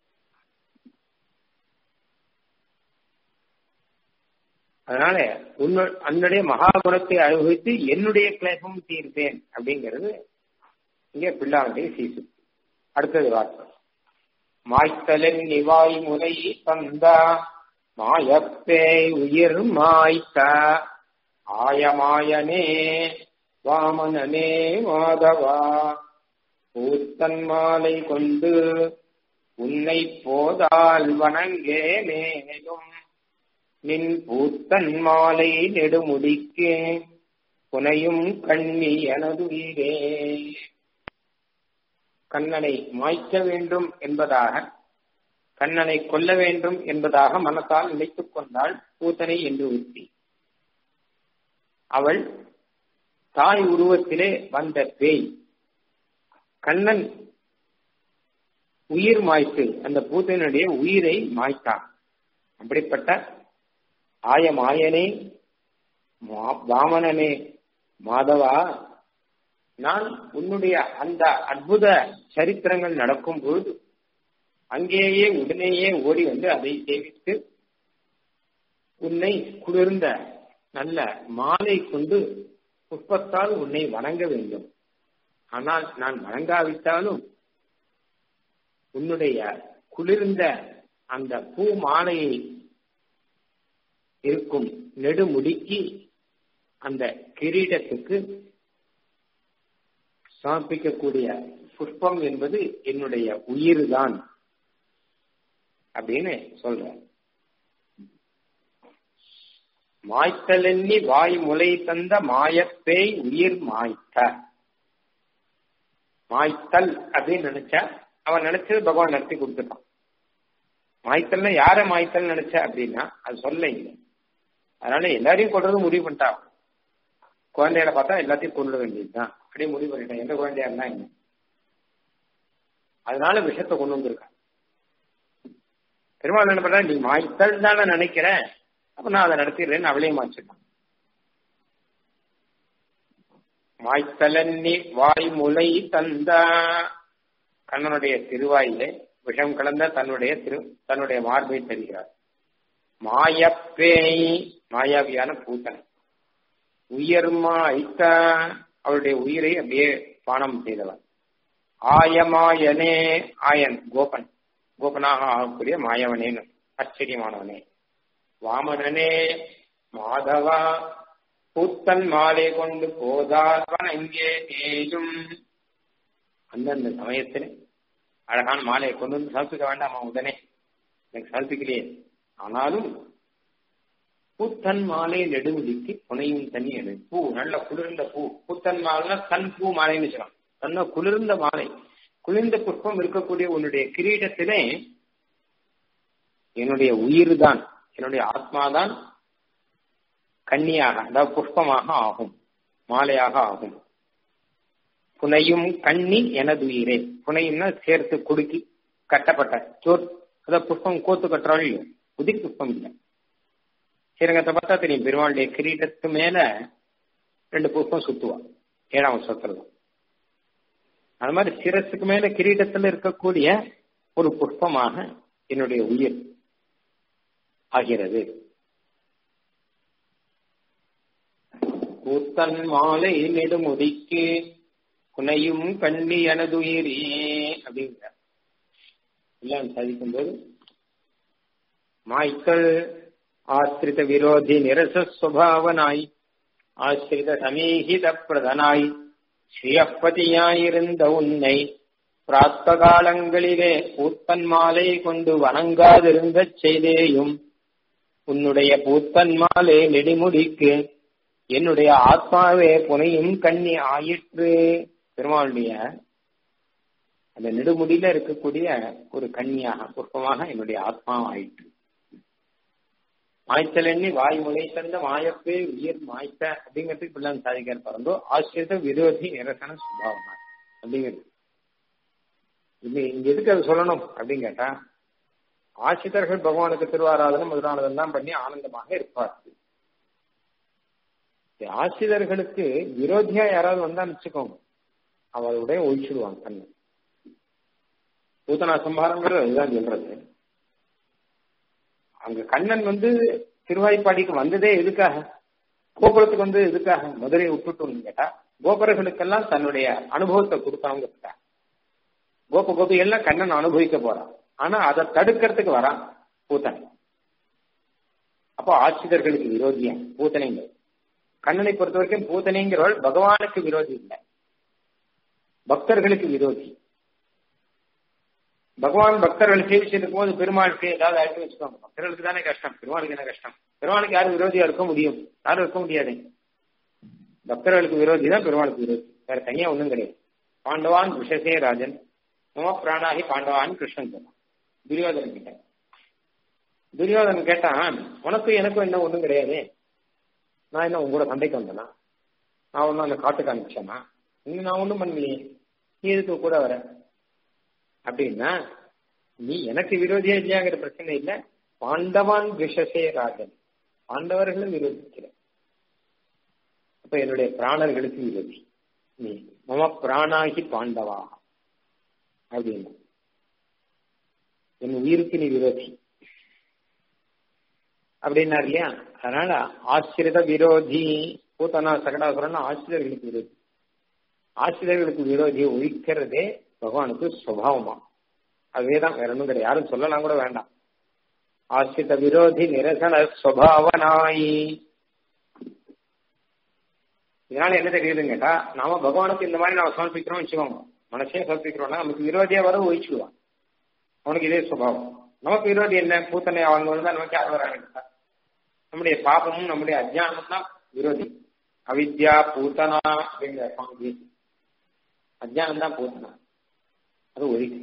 அதனால உன்னுடைய மகாகுணத்தை அனுபவித்து என்னுடைய கிளேசம் தீர்த்தேன் அப்படிங்கிறது இங்கே பிள்ளாவுடைய சீசு அடுத்தது வார்த்தை மாய்த்தலன் நிவாய் முறை தந்தா மாயப்பே உயிர் மாய்த்த ஆயமாயனே வாமனனே மாதவா பூத்தன் மாலை கொண்டு உன்னை போதால் வணங்கே மேலும் நின் பூத்தன் மாலை நெடுமுடிக்கே புனையும் கண்ணி எனதுயிரே கண்ணனை மாய்க்க வேண்டும் என்பதாக கண்ணனை கொல்ல வேண்டும் என்பதாக மனத்தால் நினைத்துக் கொண்டாள் பூத்தனை என்று உத்தி அவள் தாய் உருவத்திலே வந்த பேய் கண்ணன் உயிர் மாய்த்து அந்த பூத்தனுடைய உயிரை மாய்த்தான் அப்படிப்பட்ட ஆய மாயனே வாமனனே மாதவா நான் உன்னுடைய அந்த அற்புத சரித்திரங்கள் நடக்கும் பொழுது அங்கேயே உடனேயே ஓடி வந்து அதை சேவித்து உன்னை குளிர்ந்த நல்ல மாலை கொண்டு புஷ்பத்தால் உன்னை வணங்க வேண்டும் ஆனால் நான் வணங்காவிட்டாலும் உன்னுடைய குளிர்ந்த அந்த பூ மாலையை இருக்கும் நெடுமுடிக்கு அந்த கிரீடத்துக்கு சமர்ப்பிக்கக்கூடிய புஷ்பம் என்பது என்னுடைய உயிர் தான் அப்படின்னு சொல்ற மாய்த்தலெண்ணி வாய் முளை தந்த மாயப்பேய் உயிர் மாய்த்த மாய்த்தல் அப்படின்னு நினைச்சா அவன் நினைச்சது பகவான் நடத்தி கொடுத்துட்டான் மாய்த்தல்னா யார மாய்த்தல் நினைச்ச அப்படின்னா அது சொல்ல இல்லை அதனால எல்லாரையும் கொள்றது முடிவு பண்ணிட்டான் குழந்தைகளை பார்த்தா எல்லாத்தையும் கொண்டு வேண்டியதுதான் அப்படியே முடிவு பண்ணிட்டேன் எந்த குழந்தையா இருந்தா என்ன அதனால விஷத்தை கொண்டு வந்திருக்கான் பெருமாள் என்ன பண்ற நீ மாய்த்தல் தானே நினைக்கிறேன் அப்ப நான் அதை நடத்திடுறேன்னு அவளையும் மாச்சிட்டான் மாய்த்தலன்னி வாய் முளை தந்த கண்ணனுடைய திருவாயிலே விஷம் கலந்த தன்னுடைய திரு தன்னுடைய மார்பை தருகிறார் மாயப்பேய் மாயாவியான பூத்தனை உயர் மாய்த்த அவருடைய உயிரை அப்படியே பானம் செய்தவன் ஆயமாயனே ஆயன் கோபன் கோபனாக ஆகக்கூடிய மாயவனேன்னு ஆச்சரியமானவனே வாமனனே மாதவா பூத்தன் மாலை கொண்டு போதால் வணங்கே தேயும் அந்தந்த சமயத்துல அழகான மாலையை கொண்டு வந்து சமர்ப்பிக்க வேண்டாமா உடனே எனக்கு சமர்ப்பிக்கலையே ஆனாலும் பூத்தன் மாலை நெடுமுடிக்கு புனையும் தண்ணி எடு பூ நல்ல குளிர்ந்த பூ பூத்தன் மாலைனா தன் பூ மாலைன்னு சொல்லலாம் தன்ன குளிர்ந்த மாலை குளிர்ந்த புஷ்பம் இருக்கக்கூடிய உன்னுடைய கிரீடத்திலே என்னுடைய உயிர் தான் என்னுடைய ஆத்மாதான் கன்னியாக அதாவது புஷ்பமாக ஆகும் மாலையாக ஆகும் புனையும் கண்ணி எனது உயிரே புனையும்னா சேர்த்து குடுக்கி கட்டப்பட்ட சோர் அதாவது புஷ்பம் கோத்து கட்டுறாள் இல்லையோ உதிர் புஷ்பம் இல்லை ஸ்ரீரங்கத்தை பார்த்தா தெரியும் பெருமாளுடைய கிரீடத்து மேல ரெண்டு புஷ்பம் சுத்துவா ஏழாம் வருஷத்துல தான் அது மாதிரி சிரசுக்கு மேல கிரீடத்துல இருக்கக்கூடிய ஒரு புஷ்பமாக என்னுடைய உயிர் ஆகிறது கூத்தன் மாலை நெடுமுடிக்கு குனையும் கண்ணி எனதுயிரே அப்படிங்கிற எல்லாம் சாதிக்கும் போது மாய்க்கள் ஆசிரித விரோதி நிரசஸ்வபாவனாய் ஆசிரித சமீகித பிரதனாய் ஸ்ரீயப்பதியாயிருந்த உன்னை பிராத்த காலங்களிலே பூத்தன் மாலை கொண்டு வணங்காதிருந்த செய்தேயும் உன்னுடைய பூத்தன் மாலை நெடிமுடிக்கு என்னுடைய ஆத்மாவே புனையும் கண்ணி ஆயிற்று பெருமாளுடைய அந்த நெடுமுடியில இருக்கக்கூடிய ஒரு கன்னியாக புஷ்பமாக என்னுடைய ஆத்மா ஆயிற்று மாய்ச்சல் எண்ணி வாய் முளை தந்த மாயப்பே உயிர் மாய்த்த அப்படிங்கிறதுக்கு இப்படிலாம் சாதிக்கார் பிறந்தோ ஆசிரியத்த விரோதி நிரசன சுபாவமா அப்படிங்கிறது இது இங்க எதுக்கு அதை சொல்லணும் அப்படின்னு கேட்டா ஆசிரியர்கள் பகவானுக்கு திருவாராதனம் முதலானதெல்லாம் பண்ணி ஆனந்தமாக இருப்பார்கள் ஆசிரியர்களுக்கு விரோதியா யாராவது வந்தா வச்சுக்கோங்க அவளுடைய ஒழிச்சுடுவாங்க கண்ணு பூத்தனா சம்பாரங்கிறது அதுதான் சொல்றது அங்க கண்ணன் வந்து திருவாய்ப்பாடிக்கு வந்ததே எதுக்காக கோபுரத்துக்கு வந்து எதுக்காக மதுரையை விட்டுட்டோம்னு கேட்டா கோபுரங்களுக்கெல்லாம் தன்னுடைய அனுபவத்தை கொடுக்கணுங்கிறதுக்காக கோப கோபிகள்லாம் கண்ணன் அனுபவிக்க போறான் ஆனா அதை தடுக்கிறதுக்கு வரான் பூத்தனை அப்போ ஆட்சிதர்களுக்கு விரோதியா பூத்தனைங்க கண்ணனை பொறுத்த வரைக்கும் பூத்தனைங்கிறவள் பகவானுக்கு விரோதி இல்லை பக்தர்களுக்கு விரோதி பகவான் பக்தர்கள் சேவிச்சிருக்கும் போது பெருமாளுக்கு ஏதாவது ஆயிட்டு வச்சுக்கோங்க பக்தர்களுக்கு தானே கஷ்டம் பெருமாளுக்கு என்ன கஷ்டம் பெருமாளுக்கு யாரும் விரோதியா இருக்க முடியும் யாரும் இருக்க முடியாது பக்தர்களுக்கு விரோதி தான் பெருமாளுக்கு விரோதி வேற தனியா ஒண்ணும் கிடையாது பாண்டவான் விஷசே ராஜன் மம பிராணாகி பாண்டவான் கிருஷ்ணன் சொன்னான் துரியோதனன் கிட்ட துரியோதனன் கேட்டான் உனக்கும் எனக்கும் என்ன ஒண்ணும் கிடையாது நான் என்ன உங்க கூட சண்டைக்கு வந்தேனா நான் ஒன்னும் அந்த காட்டுக்கு அனுப்பிச்சேனா இன்னும் நான் ஒண்ணும் பண்ணலையே நீ எதுக்கு கூட வர அப்படின்னா நீ எனக்கு விரோதியா இல்லையாங்கிற பிரச்சனை இல்ல பாண்டவான் விஷசே ராஜன் பாண்டவர்களும் விரோதிக்கிற அப்ப என்னுடைய பிராணர்களுக்கு விரோதி நீ மம பிராணாகி பாண்டவா அப்படின்னு என் உயிருக்கு நீ விரோதி அப்படின்னாரு இல்லையா அதனால ஆசிரித விரோதி பூத்தனா சகடாசுரன் ஆசிரியர்களுக்கு விரோதி ஆசிரியர்களுக்கு விரோதியை ஒழிக்கிறதே பகவானுக்கு சுவாவமா அதுவேதான் வேற ஒன்றும் கிடையாது யாரும் சொல்லலாம் கூட வேண்டாம் ஆசிரித விரோதி நிரசன சுவாவனாய் இதனால என்ன தெரியுதுன்னு கேட்டா நாம பகவானுக்கு இந்த மாதிரி நாம சமர்ப்பிக்கிறோம் வச்சுக்கோங்க மனசே சமர்ப்பிக்கிறோம்னா நமக்கு விரோதியா வர ஒழிச்சுடுவான் அவனுக்கு இதே சுபாவம் நமக்கு விரோதி என்ன பூத்தனை அவங்க வந்து நமக்கு யார் வராங்க நம்முடைய பாபமும் நம்முடைய அஜானமும் தான் விரோதி அவித்யா பூத்தனா அப்படிங்கிற சுவாமி அஜானம் தான் பூத்தனா அது ஒழிக்கு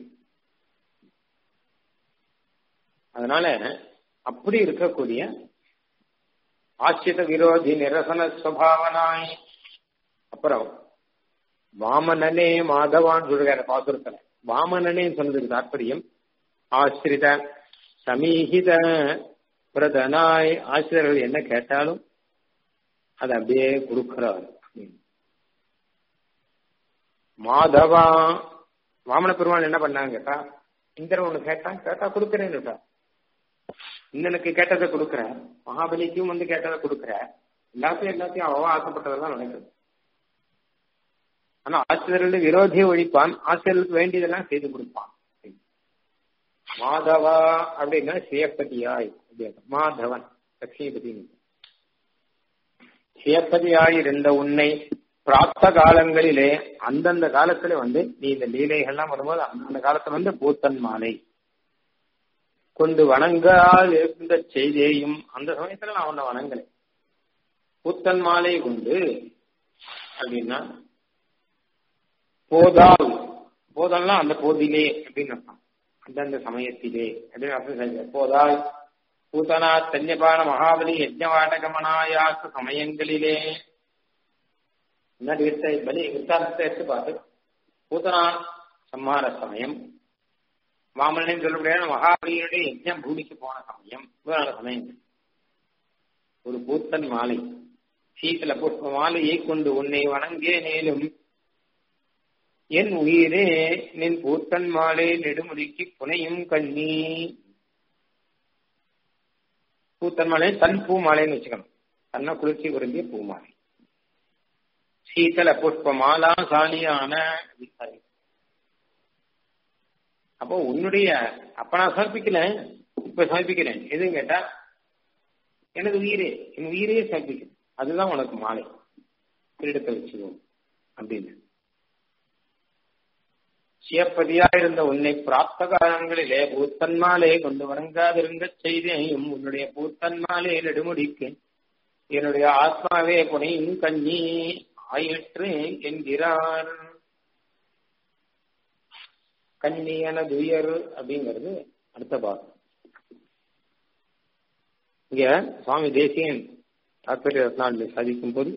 அதனால அப்படி இருக்கக்கூடிய ஆசிரித விரோதி நிரசன சுவாவனாய் அப்புறம் வாமனனே மாதவான் சொல்றாரு பாசுரத்துல வாமனனே சொன்னதுக்கு தாற்பயம் ஆசிரித சமீகித பிரதனாய் ஆசிரியர்கள் என்ன கேட்டாலும் அதை அப்படியே கொடுக்கிறார் மாதவா வாமன பெருமாள் என்ன பண்ணாங்க கேட்டா இந்திரன் ஒண்ணு கேட்டான் கேட்டா கொடுக்கறேன்னு இந்தனுக்கு கேட்டதை கொடுக்குற மகாபலிக்கும் வந்து கேட்டதை கொடுக்குற எல்லாத்தையும் எல்லாத்தையும் அவன் ஆசைப்பட்டதெல்லாம் நடக்குது ஆனா ஆசிரியர்கள் விரோதியை ஒழிப்பான் ஆசிரியர்களுக்கு வேண்டியதெல்லாம் செய்து கொடுப்பான் மாதவா அப்படின்னா ஸ்ரீயப்பதியாய் மாதவன் லட்சுமிபதி சியப்பதியாயிருந்த உன்னை பிராப்த காலங்களிலே அந்தந்த காலத்துல வந்து நீ இந்த லீலைகள்லாம் வரும்போது அந்தந்த காலத்துல வந்து பூத்தன் மாலை கொண்டு வணங்கால் இருந்த செய்தியையும் அந்த சமயத்துல நான் உன்னை வணங்கலை பூத்தன் மாலை கொண்டு அப்படின்னா போதால் போதல்னா அந்த போதிலே அப்படின்னு அர்த்தம் அந்தந்த சமயத்திலே அப்படின்னு அர்த்தம் செஞ்ச போதால் பூதனா தன்யபான மகாபலி யஜ்ஞவாடகமனாயாச சமயங்களிலே முன்னாடி எடுத்த பலி வித்தாந்தத்தை எடுத்து பார்த்து பூதனா சம்மார சமயம் மாமல்லன் சொல்லக்கூடிய மகாபலியுடைய யஜ்ஞம் பூமிக்கு போன சமயம் இவ்வளவு சமயங்கள் ஒரு பூத்தன் மாலை சீத்தல புஷ்ப மாலையை கொண்டு உன்னை வணங்கே மேலும் என் உயிரே நின் பூத்தன் மாலை நெடுமுடிக்கு புனையும் கண்ணி பூத்தன் மாலை தன் பூ மாலைன்னு வச்சுக்கணும் தன்னை குளிர்ச்சி விரும்பிய பூ மாலை சீத்தல புஷ்ப மாலா சாலியான அப்போ உன்னுடைய அப்ப நான் சமர்ப்பிக்கல இப்ப சமர்ப்பிக்கிறேன் எதுவும் கேட்டா எனது உயிரே என் உயிரே சமர்ப்பிக்கிறேன் அதுதான் உனக்கு மாலை கிரீடத்தை வச்சுக்கோ அப்படின்னு சியப்பதியா இருந்த உன்னை பிராப்த காலங்களிலே பூத்தன்மாலே கொண்டு வணங்காதிருங்க செய்தேயும் உன்னுடைய பூத்தன்மாலே நெடுமுடிக்கு என்னுடைய ஆத்மாவே புனையும் கண்ணி ஆயிற்று என்கிறார் கண்ணி எனது உயர் அப்படிங்கிறது அடுத்த பாகம் இங்க சுவாமி தேசியன் தாற்பரிய ரத்னாவளி சாதிக்கும் போது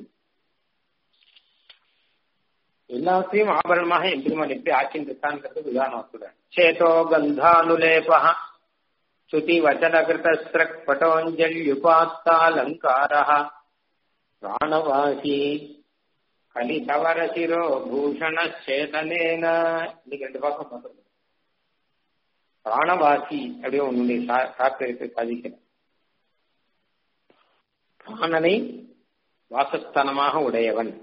எல்லாத்தையும் ஆபரணமாக எம்பெருமான் எப்படி ஆக்கின்றிருக்கான்ங்கிறது உதாரணம் சொல்றேன் சேதோ கந்தானுலேபா ஸ்ருதி வச்சனகிருதஸ்ரக் பட்டோஞ்சல்யுபாத்தாலங்கார பிராணவாசி கலிதவர சிரோ பூஷண சேதனேன இன்னைக்கு ரெண்டு பக்கம் பார்க்கணும் பிராணவாசி அப்படியே உன்னுடைய சாத்திரத்தை சாதிக்கிறேன் பிராணனை வாசஸ்தானமாக உடையவன்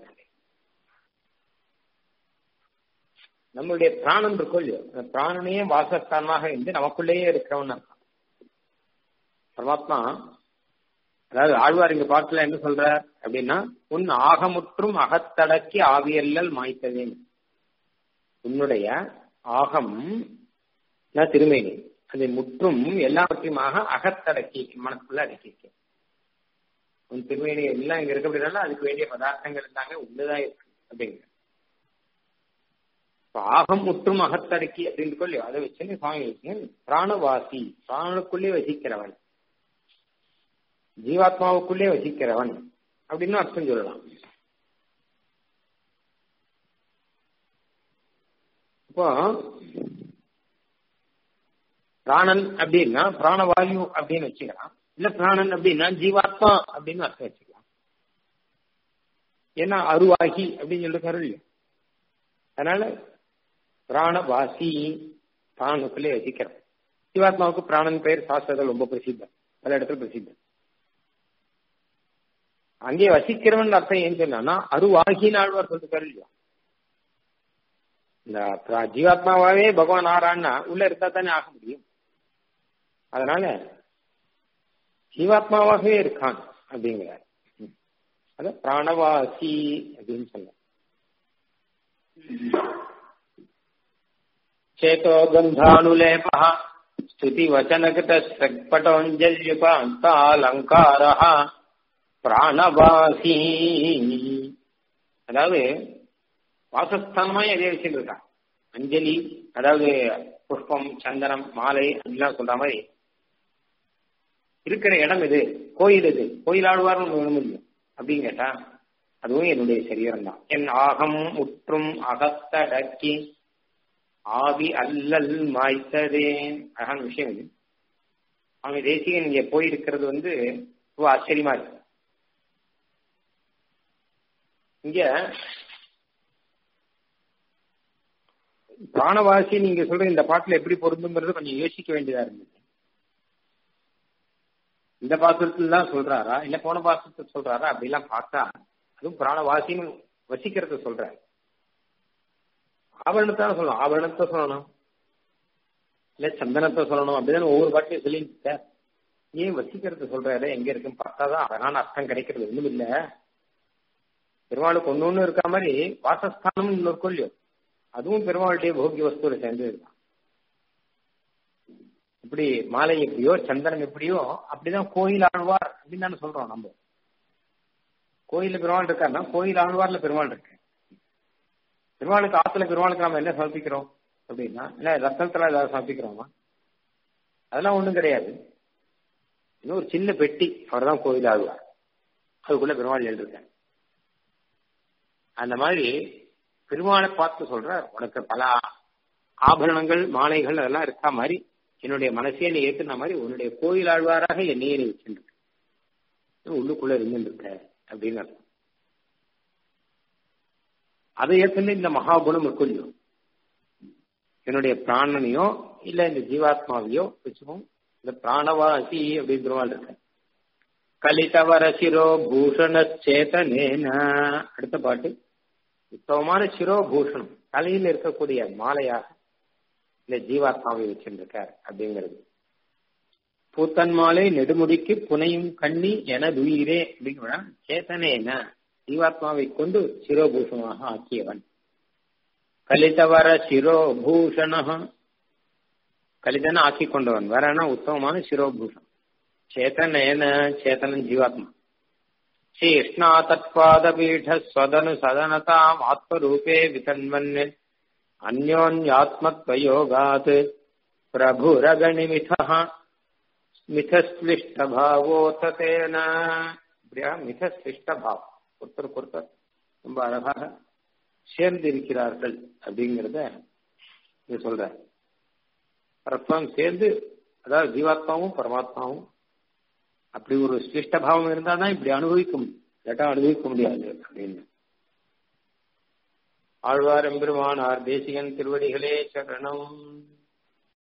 நம்மளுடைய பிராணம் இருக்கும் இல்லையோ அந்த பிராணனையே வாசஸ்தானமாக இருந்து நமக்குள்ளேயே இருக்கிறவன் இருக்கான் பரமாத்மா அதாவது ஆழ்வார் இங்க பாட்டுல என்ன சொல்ற அப்படின்னா உன் ஆகமுற்றும் அகத்தடக்கி ஆவியல்லல் மாய்த்ததே உன்னுடைய ஆகம் திருமேனி அதை முற்றும் எல்லாவற்றையுமாக அகத்தடக்கி மனசுக்குள்ள அடக்கிக்க உன் திருமேனி எல்லாம் இங்க இருக்க அப்படின்னா அதுக்கு வேண்டிய பதார்த்தங்கள் எல்லாமே உள்ளதான் இருக்கு அப்படிங்கிற ஆகம் முற்றும் அகத்தடக்கி அப்படின்னு சொல்லி அதை வச்சு சுவாமி வச்சு பிராணவாசி பிராணனுக்குள்ளே வசிக்கிறவன் ஜீவாத்மாவுக்குள்ளே வசிக்கிறவன் அப்படின்னு அர்த்தம் சொல்லலாம் இப்போ பிராணன் அப்படின்னா பிராணவாயு அப்படின்னு வச்சுக்கலாம் இல்ல பிராணன் அப்படின்னா ஜீவாத்மா அப்படின்னு அர்த்தம் வச்சுக்கலாம் ஏன்னா அருவாகி அப்படின்னு சொல்லிருக்காரு இல்லையா அதனால பிராணவாசி பிராணுக்குள்ளே வசிக்கிறோம் ஜீவாத்மாவுக்கு பிராணன் பெயர் சாஸ்திரத்தில் ரொம்ப பிரசித்தம் பல இடத்துல பிரசித்தம் அங்கே வசிக்கிறவன் அர்த்தம் ஏன் சொன்னா அருவாகி ஆழ்வார் சொல்லிருக்காரு இல்லையா இந்த ஜீவாத்மாவே பகவான் ஆறான்னா உள்ள இருந்தா தானே ஆக முடியும் அதனால ஜீவாத்மாவாகவே இருக்கான் அப்படிங்கிறார் அத பிராணவாசி அப்படின்னு சொல்ல சேதோ கந்தானுலேப ஸ்துதி வச்சனகிருத ஸ்ரக்பட்டோஞ்சல்யுபாந்தாலங்கார பிராணவாசி அதாவது வாசஸ்தானமா எதைய வச்சுட்டு இருக்கான் அஞ்சலி அதாவது புஷ்பம் சந்தனம் மாலை அப்படிலாம் சொல்ற மாதிரி இருக்கிற இடம் இது கோயில் இது கோயில் ஆழ்வார்னு ஒண்ணு முடியும் அப்படின்னு கேட்டா அதுவும் என்னுடைய சரீரம் தான் என் ஆகம் முற்றும் அகத்தடக்கி ஆவி அல்லல் மாய்த்ததே அழகான விஷயம் இது அவங்க தேசிகன் இங்க போயிருக்கிறது வந்து ரொம்ப ஆச்சரியமா இருக்கு இங்க பிராணவாசி நீங்க சொல்ற இந்த பாட்டுல எப்படி பொருந்துங்கிறது கொஞ்சம் யோசிக்க வேண்டியதா இருந்தது இந்த பாசுரத்துல தான் சொல்றாரா இல்ல போன பாசுரத்தை சொல்றாரா அப்படிலாம் பார்த்தா அதுவும் பிராணவாசின்னு வசிக்கிறத சொல்ற ஆபரணத்தை சொல்லணும் ஆபரணத்தை சொல்லணும் இல்ல சந்தனத்தை சொல்லணும் அப்படிதான் ஒவ்வொரு பாட்டையும் சொல்லிட்டு ஏன் வசிக்கிறத சொல்றாரு எங்க இருக்குன்னு பார்த்தாதான் அழகான அர்த்தம் கிடைக்கிறது ஒண்ணும் இல்ல பெருமாளுக்கு ஒன்று ஒன்று இருக்க மாதிரி வாசஸ்தானம் இன்னொரு கொல்லியம் அதுவும் பெருமாளுடைய போகிய வஸ்துல சேர்ந்தது தான் இப்படி மாலை எப்படியோ சந்திரன் எப்படியோ அப்படிதான் கோயில் ஆழ்வார் அப்படின்னு தானே சொல்றோம் நம்ம கோயில்ல பெருமாள் இருக்காருன்னா கோயில் ஆழ்வார்ல பெருமாள் இருக்கு பெருமாளுக்கு ஆத்துல பெருமாளுக்கு நம்ம என்ன சமர்ப்பிக்கிறோம் அப்படின்னா இல்ல ரத்தனத்துல ஏதாவது சமர்ப்பிக்கிறோமா அதெல்லாம் ஒண்ணும் கிடையாது இன்னும் ஒரு சின்ன பெட்டி அவர் தான் கோயில் ஆழ்வார் அதுக்குள்ள பெருமாள் எழுதிருக்கேன் அந்த மாதிரி பெருமாளை பார்த்து சொல்ற உனக்கு பல ஆபரணங்கள் மாலைகள் அதெல்லாம் இருக்கா மாதிரி என்னுடைய மனசே நீ ஏத்துன மாதிரி உன்னுடைய கோயில் ஆழ்வாராக என்னையே நீ வச்சுருக்க உள்ளுக்குள்ள இருந்துருக்க அப்படின்னு அர்த்தம் அதை ஏத்துன்னு இந்த மகாகுணம் இருக்கும் என்னுடைய பிராணனையோ இல்ல இந்த ஜீவாத்மாவையோ வச்சுக்கோம் இந்த பிராணவாசி அப்படின்னு பெருமாள் இருக்க கலிதவர சிரோ பூஷண சேதனேன அடுத்த பாட்டு உத்தமமான சிரோபூஷணம் தலையில் இருக்கக்கூடிய மாலையாக இந்த ஜீவாத்மாவை வச்சிருந்திருக்கார் அப்படிங்கிறது பூத்தன் மாலை நெடுமுடிக்கு புனையும் கண்ணி எனதுயிரே அப்படிங்கிற சேத்தனேன ஜீவாத்மாவை கொண்டு சிரோபூஷணமாக ஆக்கியவன் கலிதவர சிரோபூஷண கலிதன ஆக்கி கொண்டவன் வரனா உத்தமமான சிரோபூஷணம் சேத்தனேன சேத்தனன் ஜீவாத்மா शीर्ष्णातत्पादपीठस्वदनु सदनताम् आत्मरूपे वितन्वन् अन्योन्यात्मत्वयोगात् प्रभुरगणिमिथः மிதஸ்லிஷ்டபாவோத தேன இப்படியா மிதஸ்லிஷ்டபாவம் ஒருத்தருக்கு ஒருத்தர் ரொம்ப அழகாக சேர்ந்து இருக்கிறார்கள் அப்படிங்கிறத இது சொல்ற பரஸ்பரம் சேர்ந்து அதாவது ஜீவாத்மாவும் பரமாத்மாவும் அப்படி ஒரு சிருஷ்டபாவம் இருந்தால் தான் இப்படி அனுபவிக்க முடியும் இல்லாட்டா அனுபவிக்க முடியாது அப்படின்னு ஆழ்வார் எம்பெருமானார் தேசிகன் திருவடிகளே சரணம்